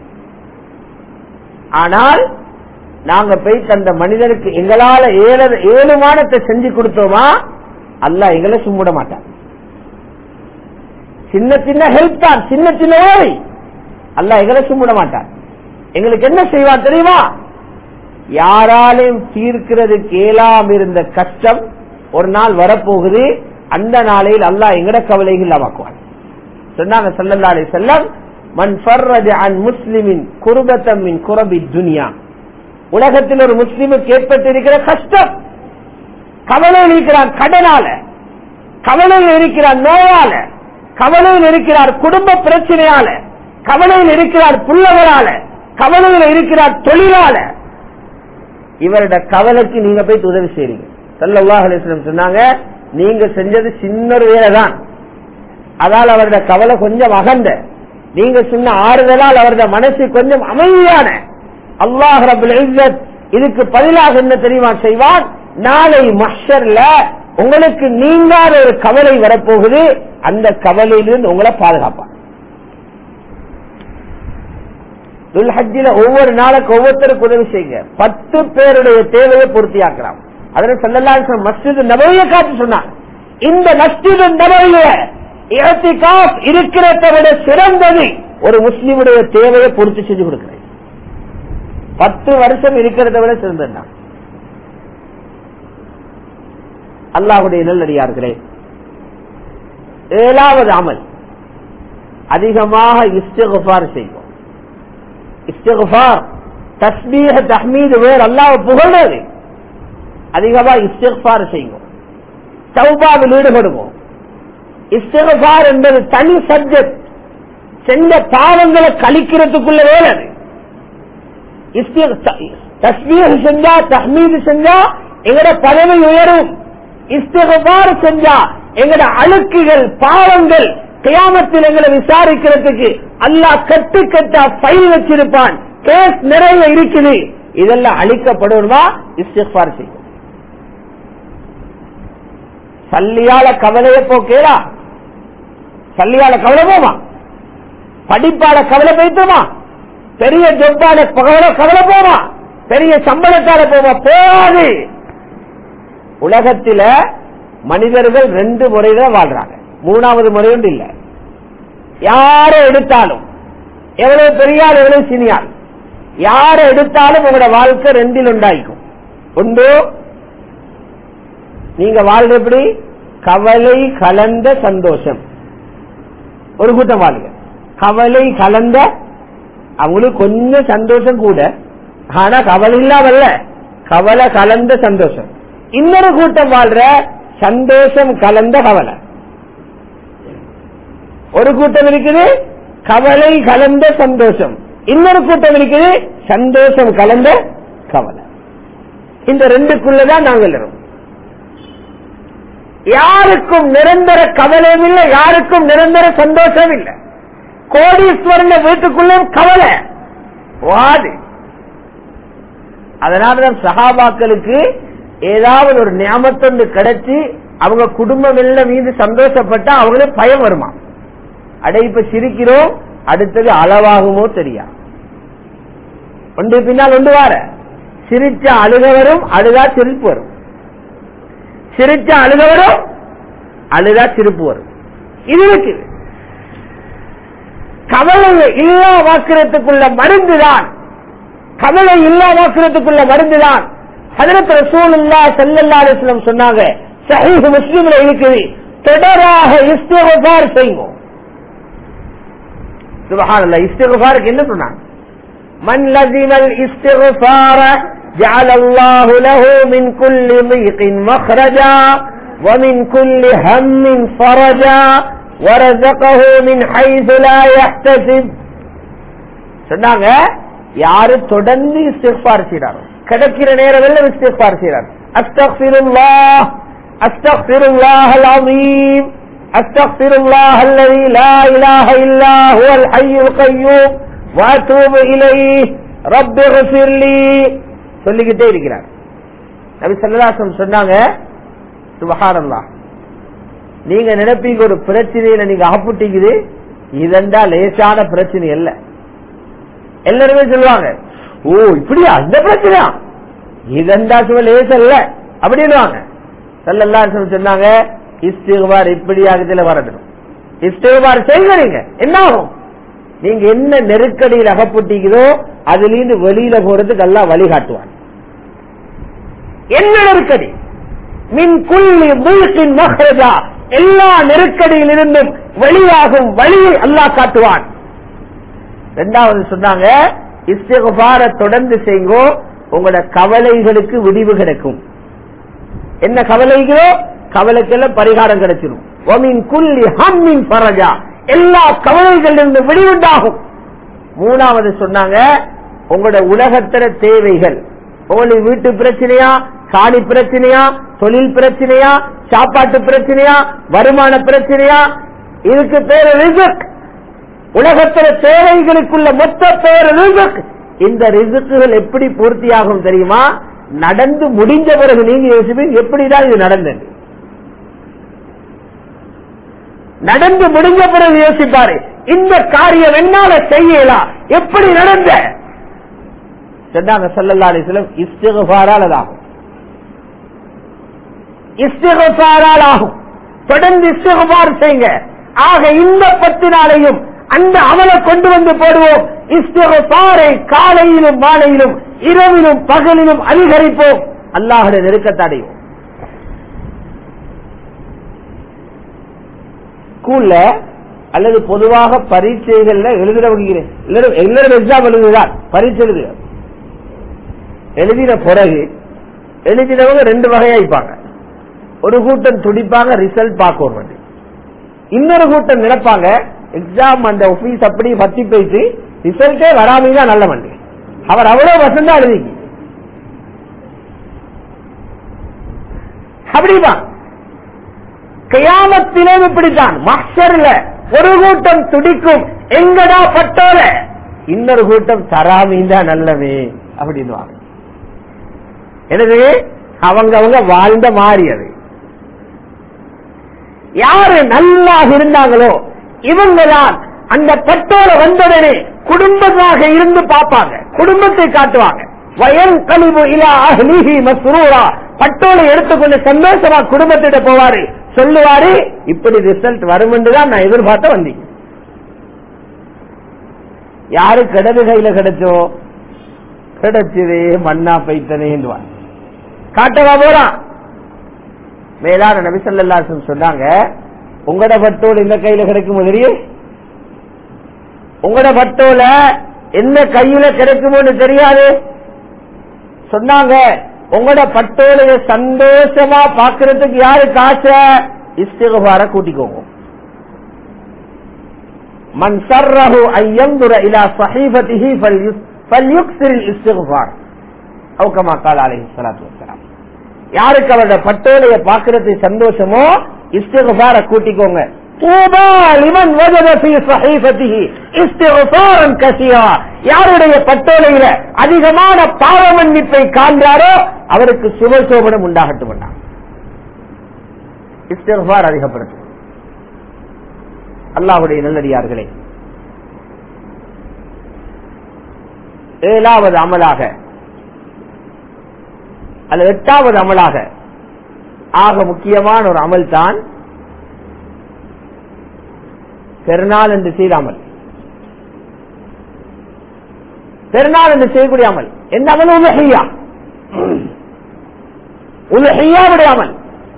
ஆனால் நாங்க போய் அந்த மனிதனுக்கு எங்களால ஏழு ஏழுமானத்தை செஞ்சு கொடுத்தோமா அல்ல எங்களை சும்மிட மாட்டான் சின்ன சின்ன ஹெல்ப் தான் சின்ன சின்ன உதவி அல்ல எங்களை சும்மிட மாட்டான் எங்களுக்கு என்ன செய்வான் தெரியுமா யாராலையும் தீர்க்கிறதுக்கு இயலாம இருந்த கஷ்டம் ஒரு நாள் வரப்போகுது அந்த நாளையில் அல்லாஹ் எங்கட கவலைகள் இல்லாமக்குவான் சொன்னாங்க சல்லல்லாலே செல்லம் மன் ஃபர்ரஜ அன் முஸ்லிமின் குருபத்தம் மின் குரபி துனியா உலகத்தில் ஒரு முஸ்லிமுக்கு ஏற்பட்டிருக்கிற கஷ்டம் கவலையில் இருக்கிறான் கடனால கவலையில் இருக்கிறார் நோயால கவலையில் இருக்கிறார் குடும்ப பிரச்சனையால கவலையில் இருக்கிறார் புள்ளவரால கவலையில் இருக்கிறார் தொழிலால இவரோட கவலைக்கு நீங்க போய் உதவி செய்றீங்க சல்லாஹ் அலிஸ்லம் சொன்னாங்க நீங்க செஞ்சது சின்ன ஒரு வேலை தான் அதால் அவரோட கவலை கொஞ்சம் அகண்ட நீங்க சொன்ன ஆறுதலால் அவரது மனசு கொஞ்சம் அமைதியான அல்லாஹ் ரபுல் இஸ்ஸத் இதுக்கு பதிலாக என்ன தெரியுமா செய்வான் நாளை மஷர்ல உங்களுக்கு நீங்காத ஒரு கவலை வரப்போகுது அந்த கவலையிலிருந்து உங்களை பாதுகாப்பான் துல்ஹஜில ஒவ்வொரு நாளுக்கு ஒவ்வொருத்தருக்கு உதவி செய்யுங்க பத்து பேருடைய தேவையை பூர்த்தியாக்கலாம் அதனை சொல்லலாம் மஸ்ஜித் நபவிய காத்து சொன்னாங்க இந்த மஸ்ஜித் நபவிய இறத்திகாப் இருக்கிறத விட சிறந்தது ஒரு முஸ்லிமுடைய தேவையை பூர்த்தி செஞ்சு கொடுக்கிறேன் பத்து வருஷம் இருக்கிறத விட சிறந்ததுதான் அல்லாஹுடைய நல்லடியார்களே ஏழாவது அமல் அதிகமாக இஸ்திகுபார் செய்வோம் இஸ்திகுபார் தஸ்மீக தஹ்மீது வேறு அல்லாஹ் புகழ்றது அதிகமா இஸ்திகுபார் செய்வோம் சௌபாவில் ஈடுபடுவோம் இஸ்திகுபார் என்பது தனி சப்ஜெக்ட் செஞ்ச பாவங்களை கழிக்கிறதுக்குள்ள வேலை அது தஸ்மீக செஞ்சா தஹ்மீது செஞ்சா எங்கட பதவி உயரும் இஸ்திகுபார் செஞ்சா எங்கட அழுக்குகள் பாவங்கள் கியாமத்தில் எங்களை விசாரிக்கிறதுக்கு அல்லாஹ் கட்டு கட்டா ஃபைல் வச்சிருப்பான் கேஸ் நிறைய இருக்குது இதெல்லாம் அழிக்கப்படுவா இஸ்திஃபார் செய்யும் சல்லியால கவலைய போக்கேடா சல்லியால கவலை போமா படிப்பால கவலை போய்த்துமா பெரிய ஜொப்பால கவலை கவலை போமா பெரிய சம்பளத்தால போமா போகாது உலகத்தில மனிதர்கள் ரெண்டு முறையில வாழ்றாங்க மூணாவது முறை ஒன்று இல்ல யாரை எடுத்தாலும் எவ்வளவு பெரியால் எவ்வளவு சினியால் யாரை எடுத்தாலும் உங்களோட வாழ்க்கை ரெண்டில் உண்டாயிக்கும் ஒன்று நீங்க வாழ்ற எப்படி கவலை கலந்த சந்தோஷம் ஒரு கூட்டம் வாழ்க கவலை கலந்த அவங்களுக்கு கொஞ்சம் சந்தோஷம் கூட ஆனா கவலை இல்லாமல்ல கவலை கலந்த சந்தோஷம் இன்னொரு கூட்டம் வாழ்ற சந்தோஷம் கலந்த கவலை ஒரு கூட்டம் இருக்குது கவலை கலந்த சந்தோஷம் இன்னொரு கூட்டம் இருக்குது சந்தோஷம் கலந்த கவலை இந்த ரெண்டுக்குள்ளதான் நாங்கள் இருக்கோம் யாருக்கும் நிரந்தர கவலையும் இல்லை யாருக்கும் நிரந்தர சந்தோஷம் இல்லை கோடீஸ்வரன் வீட்டுக்குள்ளே கவலை வாது அதனாலதான் சகாபாக்களுக்கு ஏதாவது ஒரு ஞாபகத்தொண்டு கிடைச்சி அவங்க குடும்பம் எல்லாம் மீது சந்தோஷப்பட்டா அவங்களுக்கு பயம் வருமா அடை இப்ப சிரிக்கிறோம் அடுத்தது அளவாகுமோ தெரியா ஒன்று பின்னால் ஒன்று வார சிரிச்ச அழுக வரும் அழுதா சிரிப்பு வரும் சிரிச்ச அழுக வரும் அழுதா சிரிப்பு வரும் இது இருக்குது கவலை இல்லாமாக்குறதுக்குள்ள மருந்துதான் கவலை இல்லாமாக்குறதுக்குள்ள மருந்துதான் ஹதரத் ரசூலுல்லா ஸல்லல்லாஹு அலைஹி வஸல்லம் சொன்னாங்க சஹீஹ் முஸ்லிம்ல இருக்குது தொடராக இஸ்திக்ஃபார் செய்வோம் சுபஹானல்லாஹ் இஸ்திக்ஃபாருக்கு என்ன சொன்னாங்க மன் லஸிமல் இஸ்திக்ஃபார جعل الله له من كل ضيق مخرجا ومن كل هم فرجا ورزقه من حيث لا يحتسب சொன்னாங்க யாரு தொடர்ந்து இஸ்திஃபார் செய்றாரோ கிடைக்கிற நேரம் எல்லாம் இஸ்திஃபார் செய்றார் அஸ்தக்ஃபிருல்லாஹ் அஸ்தக்ஃபிருல்லாஹ் அலீம் அஸ்தக்ஃபிருல்லாஹ் الذي لا اله الا هو الحي القيوم واتوب اليه رب اغفر لي சொல்லிக்கிட்டே இருக்கிறார் நபி ஸல்லல்லாஹு சொன்னாங்க சுபஹானல்லாஹ் நீங்க நினைப்பீங்க ஒரு பிரச்சனையில நீங்க அகப்பட்டீங்குது இதெண்டா லேசான பிரச்சனை அல்ல எல்லாருமே சொல்லுவாங்க ஓ இப்படியா இந்த பிரச்சனையா இதெண்டா சும்மா லேச இல்ல அப்படின்னுவாங்க சல்லல்லா சொன்னாங்க இஸ்திகுபார் இப்படி ஆகத்துல வரணும் இஸ்திகுபார் செய்கிறீங்க என்ன ஆகும் நீங்க என்ன நெருக்கடியில் அகப்பட்டீங்களோ அதுல இருந்து வெளியில போறதுக்கு எல்லாம் வழிகாட்டுவாங்க என்ன நெருக்கடி மின் குள்ளி முழுக்கின் மகரஜா எல்லா நெருக்கடியிலிருந்தும் வெளியாகும் வழியை அல்லாஹ் காட்டுவான் இரண்டாவது சொன்னாங்க இஸ்திகுபார தொடர்ந்து செய்யுங்கோ உங்களோட கவலைகளுக்கு விடிவு கிடைக்கும் என்ன கவலைகளோ கவலைக்கெல்லாம் பரிகாரம் கிடைச்சிடும் ஒமின் குல்லி ஹம்மின் பரஜா எல்லா கவலைகளிலிருந்து விடிவுண்டாகும் மூணாவது சொன்னாங்க உங்களோட உலகத்தர தேவைகள் உங்களுக்கு வீட்டு பிரச்சனையா காணி பிரச்சனையா தொழில் பிரச்சனையா சாப்பாட்டு பிரச்சனையா வருமான பிரச்சனையா இதுக்கு பேரு ரிசக் உலகத்தில தேவைகளுக்குள்ள மொத்த பேர் ரிசக் இந்த ரிசுக்குகள் எப்படி பூர்த்தியாகும் தெரியுமா நடந்து முடிஞ்ச பிறகு நீங்க யோசிப்பீங்க எப்படிதான் இது நடந்தது நடந்து முடிஞ்ச பிறகு யோசிப்பாரு இந்த காரியம் என்னால செய்யலாம் எப்படி நடந்த சொன்னாங்க சல்லல்லா அலிஸ்லம் இஸ்திகாரால் அதாகும் இஸ்திகாரால் ஆகும் தொடர்ந்து இஸ்திகார் செய்யுங்க ஆக இந்த பத்து நாளையும் அந்த அமலை கொண்டு வந்து போடுவோம் இஸ்திகாரை காலையிலும் மாலையிலும் இரவிலும் பகலிலும் அதிகரிப்போம் அல்லாஹுடைய நெருக்கத்தை அடையும் ஸ்கூல்ல அல்லது பொதுவாக பரீட்சைகள்ல எழுதுறவங்க எல்லாரும் எக்ஸாம் எழுதுதான் பரீட்சை எழுதுக எழுதின பிறகு எழுதினவங்க ரெண்டு வகையாய்ப்பாங்க ஒரு கூட்டம் துடிப்பாங்க ரிசல்ட் பார்க்க வேண்டி இன்னொரு கூட்டம் நினைப்பாங்க எக்ஸாம் அந்த ஆபீஸ் அப்படி பத்தி போயிட்டு ரிசல்ட்டே வராம நல்ல வண்டி அவர் அவ்வளவு வசந்தா எழுதிக்கு அப்படிதான் கயாமத்திலும் இப்படித்தான் மக்சர்ல ஒரு கூட்டம் துடிக்கும் எங்கடா பட்டோல இன்னொரு கூட்டம் தராமீந்தா நல்லவே அப்படின்னு எனவே அவங்க அவங்க வாழ்ந்த மாறியது யாரு நல்லா இருந்தாங்களோ இவங்கதான் அந்த பட்டோல வந்தவுடனே குடும்பமாக இருந்து பார்ப்பாங்க குடும்பத்தை காட்டுவாங்க வயல் கழிவு இலா அஹ்லிஹி மஸ்ரூரா பட்டோலை எடுத்துக்கொண்டு சந்தோஷமா குடும்பத்திட்ட போவாரு சொல்லுவாரு இப்படி ரிசல்ட் வரும் தான் நான் எதிர்பார்த்த வந்தீங்க யாரு கிடது கையில கிடைச்சோ கிடைச்சதே மண்ணா பைத்தனேன்னுவான் காட்டவா போறான் மேலான நபிசல்லாசன் சொன்னாங்க உங்களோட பட்டோல் இந்த கையில கிடைக்கும் முதலியே உங்களோட பட்டோல என்ன கையில கிடைக்குமோன்னு தெரியாது சொன்னாங்க உங்களோட பட்டோலைய சந்தோஷமா பாக்குறதுக்கு யாரு காச இஸ்திகார கூட்டிக்கோங்க மன் சர்ரஹு ஐயந்துர இலா சஹீபத்திஹி ஃபல்யுக்ஸிரில் இஸ்திக்ஃபார் அவு கமா கால அலைஹி ஸலாத்து வஸலாம் யாருக்கு அவரோட பட்டோலைய பாக்குறது சந்தோஷமோ இஸ்திக்ஃபார கூட்டிக்கோங்க தூபா லிமன் வஜத ஃபீ ஸஹீஃபத்திஹி இஸ்திக்ஃபாரன் கஸீரா யாருடைய பட்டோலையில அதிகமான பாவ மன்னிப்பை காண்றாரோ அவருக்கு சுபசோபனம் உண்டாகட்டும் இஸ்திக்ஃபார் அதிகப்படுத்தும் அல்லாஹ்வுடைய நல்லடியார்களே ஏழாவது அமலாக அல்லது எட்டாவது அமலாக ஆக முக்கியமான ஒரு அமல் தான் பெருநாள் என்று செய்த அமல் பெருநாள் என்று செய்யக்கூடிய அமல் எந்த அமல் உலகையா உலகையாவுடைய அமல்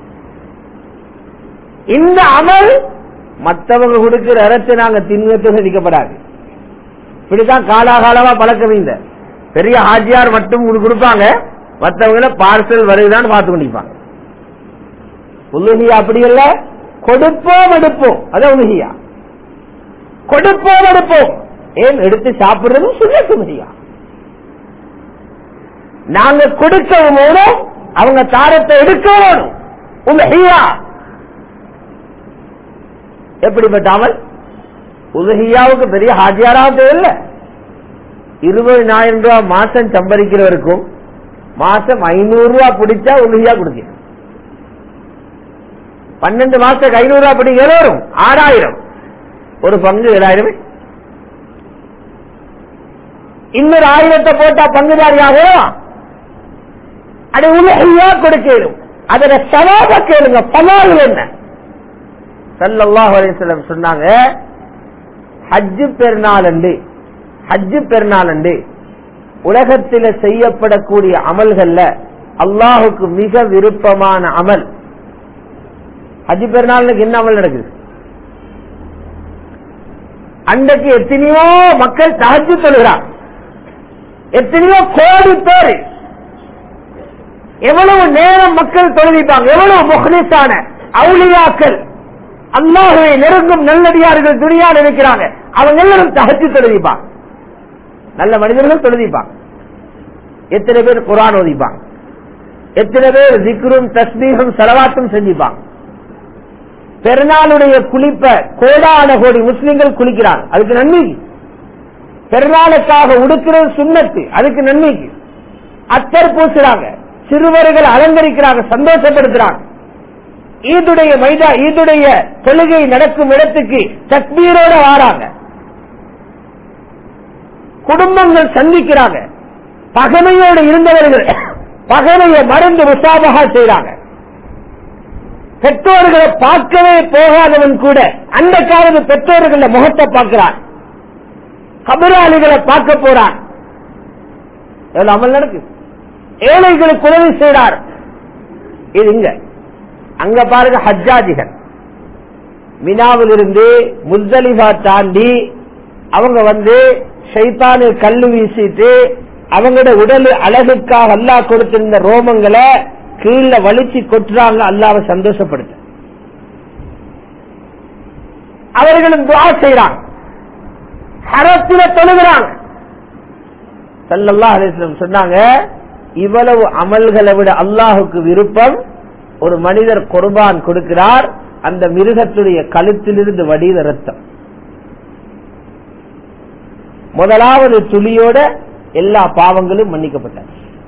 இந்த அமல் மற்றவங்க கொடுக்கிற அரசு நாங்க தின்னுக்கு சதிக்கப்படாது இப்படித்தான் காலாகாலமா பழக்கம் இந்த பெரிய ஹாஜியார் மட்டும் கொடுப்பாங்க மற்றவங்கள பார்சல் வருதுதான் பார்த்து கொண்டிருப்பாங்க உலுகியா அப்படி இல்ல கொடுப்போம் எடுப்போம் அதான் உலுகியா கொடுப்போம் எடுப்போம் ஏன் எடுத்து சாப்பிடுறதும் சுண்ணத்து உலுகியா நாங்க கொடுக்கவும் வேணும் அவங்க தாரத்தை எடுக்க வேணும் உலுகியா எப்படிப்பட்ட அமல் உதகியாவுக்கு பெரிய ஹாஜியாரா தேவையில்ல இருபதாயிரம் ரூபாய் மாசம் சம்பரிக்கிறவருக்கும் மாசம் ஐநூறு ரூபாய் பிடிச்சா உதகியா கொடுக்க பன்னெண்டு மாசத்துக்கு ஐநூறு ரூபாய் பிடிக்க வரும் ஆறாயிரம் ஒரு பங்கு ஏழாயிரமே இன்னொரு ஆயிரத்தை போட்டா பங்குதாரியாகும் அது உலகையா கொடுக்கணும் அதோட சவாப கேளுங்க பலாவில் என்ன சல்லல்லாஹு அலைஹி வஸல்லம் சொன்னாங்க ஹஜ்ஜு பெருநாள் அன்று ஹஜ்ஜு பெருநாள் அன்று உலகத்தில் செய்யப்படக்கூடிய அமல்கள்ல அல்லாஹுக்கு மிக விருப்பமான அமல் ஹஜ்ஜு பெருநாளுக்கு என்ன அமல் நடக்குது அன்றைக்கு எத்தனையோ மக்கள் தஹஜ்ஜு தொழுகிறார் எத்தனையோ கோடி பேர் எவ்வளவு நேரம் மக்கள் தொழுவிப்பாங்க எவ்வளவு முகலிசான அவுளியாக்கள் அல்லாஹுவை நெருங்கும் நல்லடியார்கள் துணியால் இருக்கிறாங்க அவங்க எல்லாரும் தகச்சு தொழுதிப்பாங்க நல்ல மனிதர்கள் தொழுதிப்பாங்க எத்தனை பேர் குரான் ஓதிப்பாங்க எத்தனை பேர் ஜிக்ரும் தஸ்மீகம் செலவாட்டும் செஞ்சுப்பாங்க பெருநாளுடைய குளிப்ப கோடான கோடி முஸ்லிம்கள் குளிக்கிறாங்க அதுக்கு நன்மைக்கு பெருநாளுக்காக உடுக்கிறது சுண்ணத்து அதுக்கு நன்மைக்கு அத்தர் பூசுறாங்க சிறுவர்கள் அலங்கரிக்கிறாங்க சந்தோஷப்படுத்துறாங்க ஈதுடைய மைதா ஈதுடைய தொழுகை நடக்கும் இடத்துக்கு தக்பீரோட வாராங்க குடும்பங்கள் சந்திக்கிறாங்க பகமையோடு இருந்தவர்கள் பகமையை மறந்து முசாபகா செய்றாங்க பெற்றோர்களை பார்க்கவே போகாதவன் கூட அந்த காலத்து பெற்றோர்கள முகத்தை பார்க்கிறான் கபராளிகளை பார்க்க போறான் எவ்வளவு அமல் நடக்கு ஏழைகளுக்கு உதவி செய்றார் இது இங்க அங்க பாருங்க ஹஜ்ஜாஜிகள் மினாவில் இருந்து முஸ்தலிஃபா தாண்டி அவங்க வந்து ஷைத்தானு கல்லு வீசிட்டு அவங்களோட உடல் அழகுக்காக அல்லாஹ் கொடுத்திருந்த ரோமங்களை கீழே வலிச்சு கொட்டுறாங்க அல்லாவை சந்தோஷப்படுத்த அவர்களும் துவா செய்யறாங்க ஹரத்தில தொழுகிறாங்க சல்லல்லாஹு அலைஹி வஸல்லம் சொன்னாங்க இவ்வளவு அமல்களை விட அல்லாஹுக்கு விருப்பம் ஒரு மனிதர் குர்பான் கொடுக்கிறார் அந்த மிருகத்துடைய கழுத்திலிருந்து வடித ரத்தம் முதலாவது துளியோட எல்லா பாவங்களும் மன்னிக்கப்பட்டார்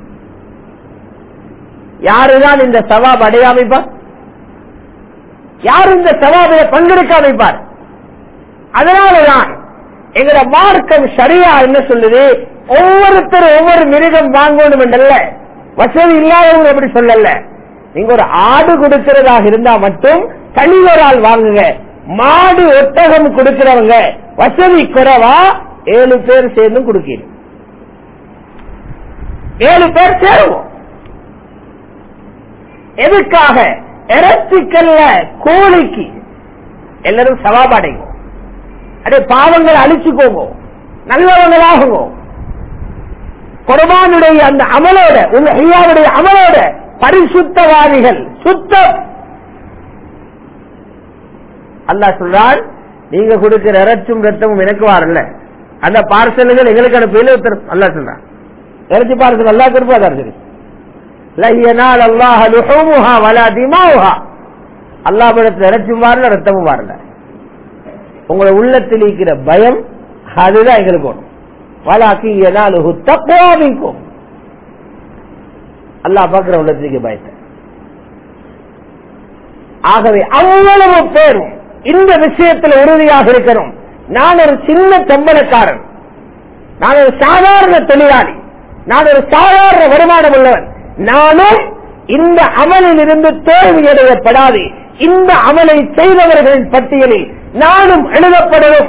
யாருதான் இந்த சவாப் அடைய அமைப்பார் யார் இந்த சவாபை பங்கெடுக்க அமைப்பார் அதனாலதான் எங்கட மார்க்கம் சரியா என்ன சொல்லுது ஒவ்வொருத்தரும் ஒவ்வொரு மிருகம் வாங்கணும் என்றல்ல வசதி இல்லாதவங்க எப்படி சொல்லல நீங்க ஒரு ஆடு கொடுக்கிறதாக இருந்தா மட்டும் தனி ஒரு ஆள் வாங்குங்க மாடு ஒட்டகம் கொடுக்கிறவங்க வசதி குறைவா ஏழு பேர் சேர்ந்து கொடுக்கணும் ஏழு பேர் சேருவோம் எதுக்காக இறைச்சிக்கல்ல கோழிக்கு எல்லாரும் சவாபடைங்க அதே பாவங்களை அழிச்சுக்கோங்க நல்லவங்களாகுங்க குர்பானுடைய அந்த அமலோட உங்க ஐயாவுடைய அமலோட பரிசுத்தவாதிகள் சுத்தம் அல்லாஹ் சொல்றான் நீங்க கொடுக்கிற இறைச்சும் ரத்தமும் எனக்கு வரல அந்த பார்சல்கள் எங்களுக்கு அனுப்பையில ஒருத்தர் அல்லா சொல்றான் இறைச்சி பார்சல் அல்லா திருப்பாதார் சரி லஹியனால் அல்லாஹ் லுஹூமுஹா வலா திமாவுஹா அல்லாஹ் இடத்துல இறைச்சும் வரல ரத்தமும் வரல உங்களை உள்ளத்தில் இருக்கிற பயம் அதுதான் எங்களுக்கு ஒண்ணும் வலாக்கி எனாலுஹு தக்குவாமிக்கும் அல்லாஹ் பார்க்கிற உள்ளத்துக்கு பயத்தை ஆகவே அவ்வளவு பேரும் இந்த விஷயத்தில் உறுதியாக இருக்கணும் நான் ஒரு சின்ன சம்பளக்காரன் நான் ஒரு சாதாரண தொழிலாளி நான் ஒரு சாதாரண வருமானம் உள்ளவன் நானும் இந்த அமலில் இருந்து தோல்வியடையப்படாது இந்த அமலை செய்தவர்களின் பட்டியலில் நானும் எழுதப்படணும்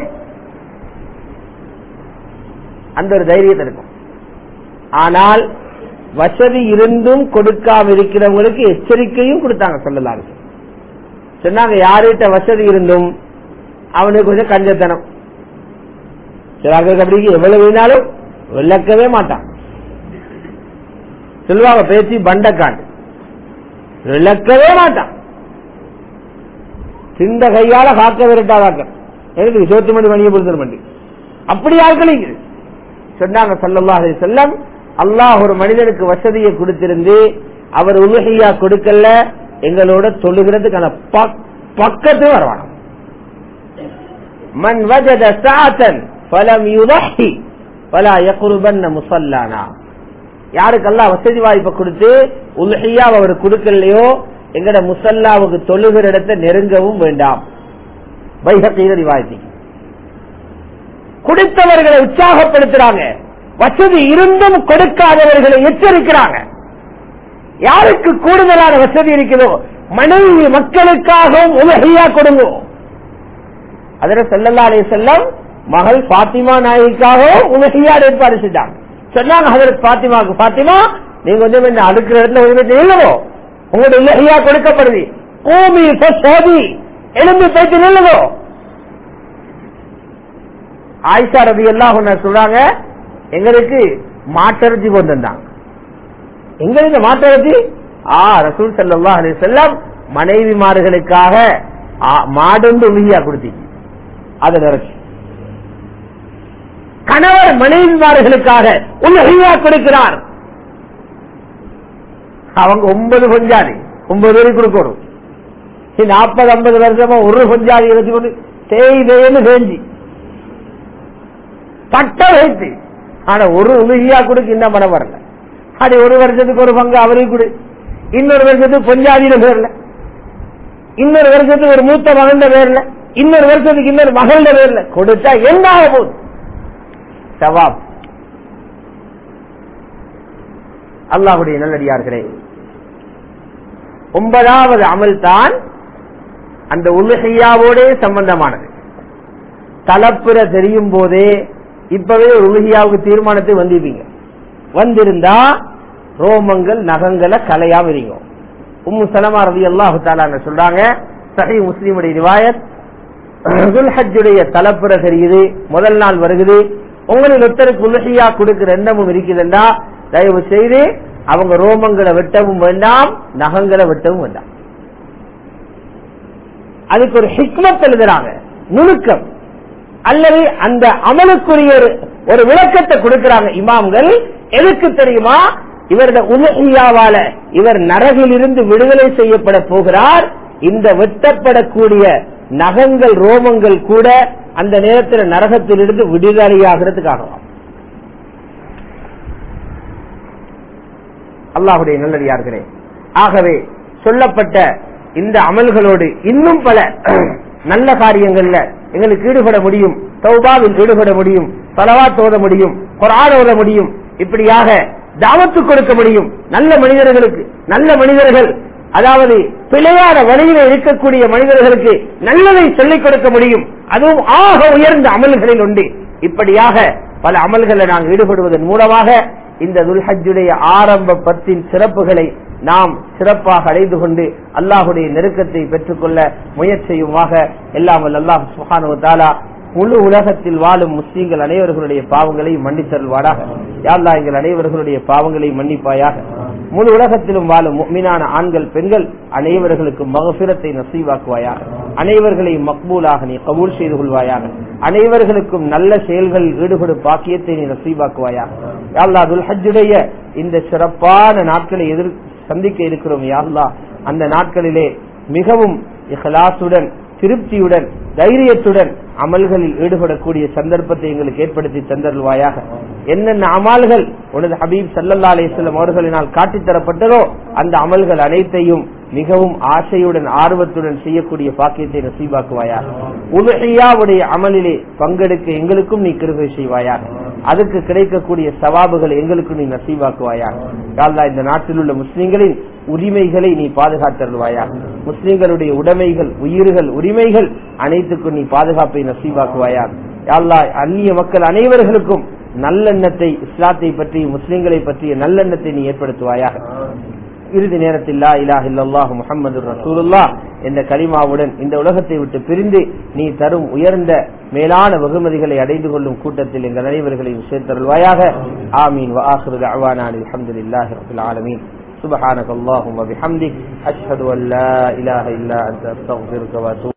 அந்த ஒரு தைரியத்தை இருக்கும் ஆனால் வசதி இருந்தும் கொடுக்காம இருக்கிறவங்களுக்கு எச்சரிக்கையும் கொடுத்தாங்க சொல்லலாம் சொன்னாங்க யார்கிட்ட வசதி இருந்தும் அவனுக்கு கொஞ்சம் கஞ்சத்தனம் சிலாக்களுக்கு அப்படி எவ்வளவு வேணாலும் விளக்கவே மாட்டான் சொல்லுவாங்க பேச்சு பண்டக்காண்டு விளக்கவே மாட்டான் சிந்த கையால காக்க விரட்டாதாக்க எனக்கு சோத்து மணி மணியை பொறுத்தர் மண்டி அப்படி ஆட்கள் இருக்குது சொன்னாங்க சல்லல்லாஹு அலைஹி வஸல்லம் அல்லாஹ் ஒரு மனிதனுக்கு வசதியை கொடுத்திருந்து அவர் உலகையா கொடுக்கல எங்களோட தொழுகிறதுக்கான பக்- பக்கத்து வருவான் மன் வஜத சாத்தன் பலம் யுதஹி பலா யகுருபன்ன முசல்லானா யாருக்கெல்லாம் வசதி வாய்ப்பை கொடுத்து உலகையா அவர் கொடுக்கலையோ எங்கட முசல்லாவுக்கு தொழுகிற இடத்தை நெருங்கவும் வேண்டாம் வைகத்தீர ரிவாயத்தி கொடுத்தவர்களை உற்சாகப்படுத்துறாங்க வசதி இருந்தும் கொடுக்காதவர்களை எச்சரிக்கிறாங்க யாருக்கு கூடுதலான வசதி இருக்குதோ மனைவி மக்களுக்காகவும் உலகையா கொடுங்க அதில் செல்லல்லா அலைஹி செல்லம் மகள் பாத்திமா நாயகிக்காகவும் உலகையா ஏற்பாடு செஞ்சாங்க சொன்னாங்க ஹதரத் பாத்திமாவுக்கு பாத்திமா நீங்க கொஞ்சம் இந்த அடுக்கிற இடத்துல கொஞ்சம் நில்லுவோ உங்களுடைய உலகையா கொடுக்கப்படுது பூமி சோதி எலும்பு பேச்சு நில்லுதோ ஆயிஷா ரவி எல்லாம் சொல்றாங்க எங்களுக்கு மாட்டரத்தி கொண்டு வந்தாங்க எங்களுக்கு மாட்டரத்தி ஆ ரசூல் ஸல்லல்லாஹு அலைஹி வஸல்லம் மனைவிமார்களுக்காக ஆ, மாடுண்டு உறுதியா கொடுத்தீங்க அதை நிறச்சி கணவர் மனைவிமார்களுக்காக உலகையா கொடுக்கிறார் அவங்க ஒன்பது கொஞ்சாதி ஒன்பது பேருக்கு கொடுக்கணும் நாற்பது ஐம்பது வருஷமா ஒரு கொஞ்சாதி வச்சுக்கொண்டு தேய் தேய்னு செஞ்சு பட்ட வைத்து ஆனா ஒரு உதவியா கொடுக்க இன்னும் பணம் வரல அது ஒரு வருஷத்துக்கு ஒரு பங்கு அவருக்கு கொடு இன்னொரு வருஷத்துக்கு பொஞ்சாதியில பேர்ல இன்னொரு வருஷத்துக்கு ஒரு மூத்த மகன் பேர்ல இன்னொரு வருஷத்துக்கு இன்னொரு மகள பேர்ல கொடுத்தா என்ன ஆக போகுது சவாப் அல்லாஹுடைய நல்லடியார்களே ஒன்பதாவது அமல் தான் அந்த உலகையாவோட சம்பந்தமானது தலப்புற தெரியும் போதே இப்பவே ஒரு உலகியாவுக்கு தீர்மானத்தை வந்திருப்பீங்க வந்திருந்தா ரோமங்கள் நகங்களை கலையாம இருங்க உம்மு சலமா ரவி அல்லாஹு தாலான்னு சொல்றாங்க சஹி முஸ்லீமுடைய ரிவாயத் துல்ஹஜ்ஜுடைய தலப்புற தெரியுது முதல் நாள் வருகுது உங்களில் ஒருத்தருக்கு உலகியா கொடுக்கிற எண்ணமும் இருக்குதுண்டா தயவு செய்து அவங்க ரோமங்களை வெட்டவும் வேண்டாம் நகங்களை வெட்டவும் வேண்டாம் அதுக்கு ஒரு ஹிக்மத் எழுதுறாங்க நுணுக்கம் அல்லது அந்த அமலுக்குரிய ஒரு ஒரு விளக்கத்தை கொடுக்கிறாங்க இமாம்கள் எதுக்கு தெரியுமா இவரது உலகியாவால இவர் நரகிலிருந்து விடுதலை செய்யப்பட போகிறார் இந்த வெட்டப்படக்கூடிய நகங்கள் ரோமங்கள் கூட அந்த நேரத்தில் நரகத்திலிருந்து விடுதலையாகிறதுக்காகவாம் அல்லாஹுடைய நல்லடியார்களே ஆகவே சொல்லப்பட்ட இந்த அமல்களோடு இன்னும் பல நல்ல காரியங்கள்ல எங்களுக்கு ஈடுபட முடியும் தௌபாவில் ஈடுபட முடியும் பலவாத் ஓத முடியும் குரான் ஓத முடியும் இப்படியாக தாவத்து கொடுக்க முடியும் நல்ல மனிதர்களுக்கு நல்ல மனிதர்கள் அதாவது பிழையான வழியில இருக்கக்கூடிய மனிதர்களுக்கு நல்லதை சொல்லிக் கொடுக்க முடியும் அதுவும் ஆக உயர்ந்த அமல்களில் உண்டு இப்படியாக பல அமல்களை நாம் ஈடுபடுவதன் மூலமாக இந்த துல்ஹஜ்ஜுடைய ஆரம்ப பத்தின் சிறப்புகளை நாம் சிறப்பாக அடைந்து கொண்டு அல்லாஹுடைய நெருக்கத்தை பெற்றுக்கொள்ள முயற்சியுமாக எல்லாமல் அல்லாஹ் சுஹானு தாலா முழு உலகத்தில் வாழும் முஸ்லீம்கள் அனைவர்களுடைய பாவங்களை மன்னித்தருள்வாராக யாழ்லா எங்கள் அனைவர்களுடைய பாவங்களை மன்னிப்பாயாக முழு உலகத்திலும் வாழும் மீனான ஆண்கள் பெண்கள் அனைவர்களுக்கும் மகபிரத்தை நசீவாக்குவாயாக அனைவர்களையும் மக்பூலாக நீ கபூல் செய்து கொள்வாயாக அனைவர்களுக்கும் நல்ல செயல்களில் ஈடுபடும் பாக்கியத்தை நீ நசீவாக்குவாயாக யாழ்லா துல்ஹஜ்ஜுடைய இந்த சிறப்பான நாட்களை எதிர் சந்திக்க இருக்கிறோம் யாழ்லா அந்த நாட்களிலே மிகவும் இஹ்லாசுடன் திருப்தியுடன் தைரியத்துடன் அமல்களில் ஈடுபடக்கூடிய சந்தர்ப்பத்தை எங்களுக்கு ஏற்படுத்தி தந்தருள்வாயாக என்னென்ன அமல்கள் உனது ஹபீப் சல்லல்லா அலிஸ்லாம் அவர்களினால் காட்டித் தரப்பட்டதோ அந்த அமல்கள் அனைத்தையும் மிகவும் ஆசையுடன் ஆர்வத்துடன் செய்யக்கூடிய பாக்கியத்தை நசீபாக்குவாயாக உலகையாவுடைய அமலிலே பங்கெடுக்க எங்களுக்கும் நீ கிருகை செய்வாயாக அதுக்கு கிடைக்கக்கூடிய சவாபுகளை எங்களுக்கும் நீ நசீவாக்குவாயாக யாழ்லா இந்த நாட்டில் உள்ள முஸ்லிம்களின் உரிமைகளை நீ பாதுகாத்தருள்வாயாக முஸ்லிம்களுடைய உடைமைகள் உயிர்கள் உரிமைகள் அனைத்துக்கும் நீ பாதுகாப்பை நசீவாக்குவாயாக யாழ்லா அந்நிய மக்கள் அனைவர்களுக்கும் நல்லெண்ணத்தை இஸ்லாத்தை பற்றி முஸ்லிம்களை பற்றிய நல்லெண்ணத்தை நீ ஏற்படுத்துவாயாக இறுதி நேரத்தில் லா இலாஹ இல்லல்லாஹு முஹம்மது ரசூலுல்லா என்ற கலிமாவுடன் இந்த உலகத்தை விட்டு பிரிந்து நீ தரும் உயர்ந்த மேலான வெகுமதிகளை அடைந்து கொள்ளும் கூட்டத்தில் எங்கள் அனைவர்களையும் சேர்த்தருள்வாயாக ஆமீன் وآخر دعوانا الحمد لله رب العالمين سبحانك اللهم وبحمدك أشهد أن لا إله إلا أنت أستغفرك وأتوب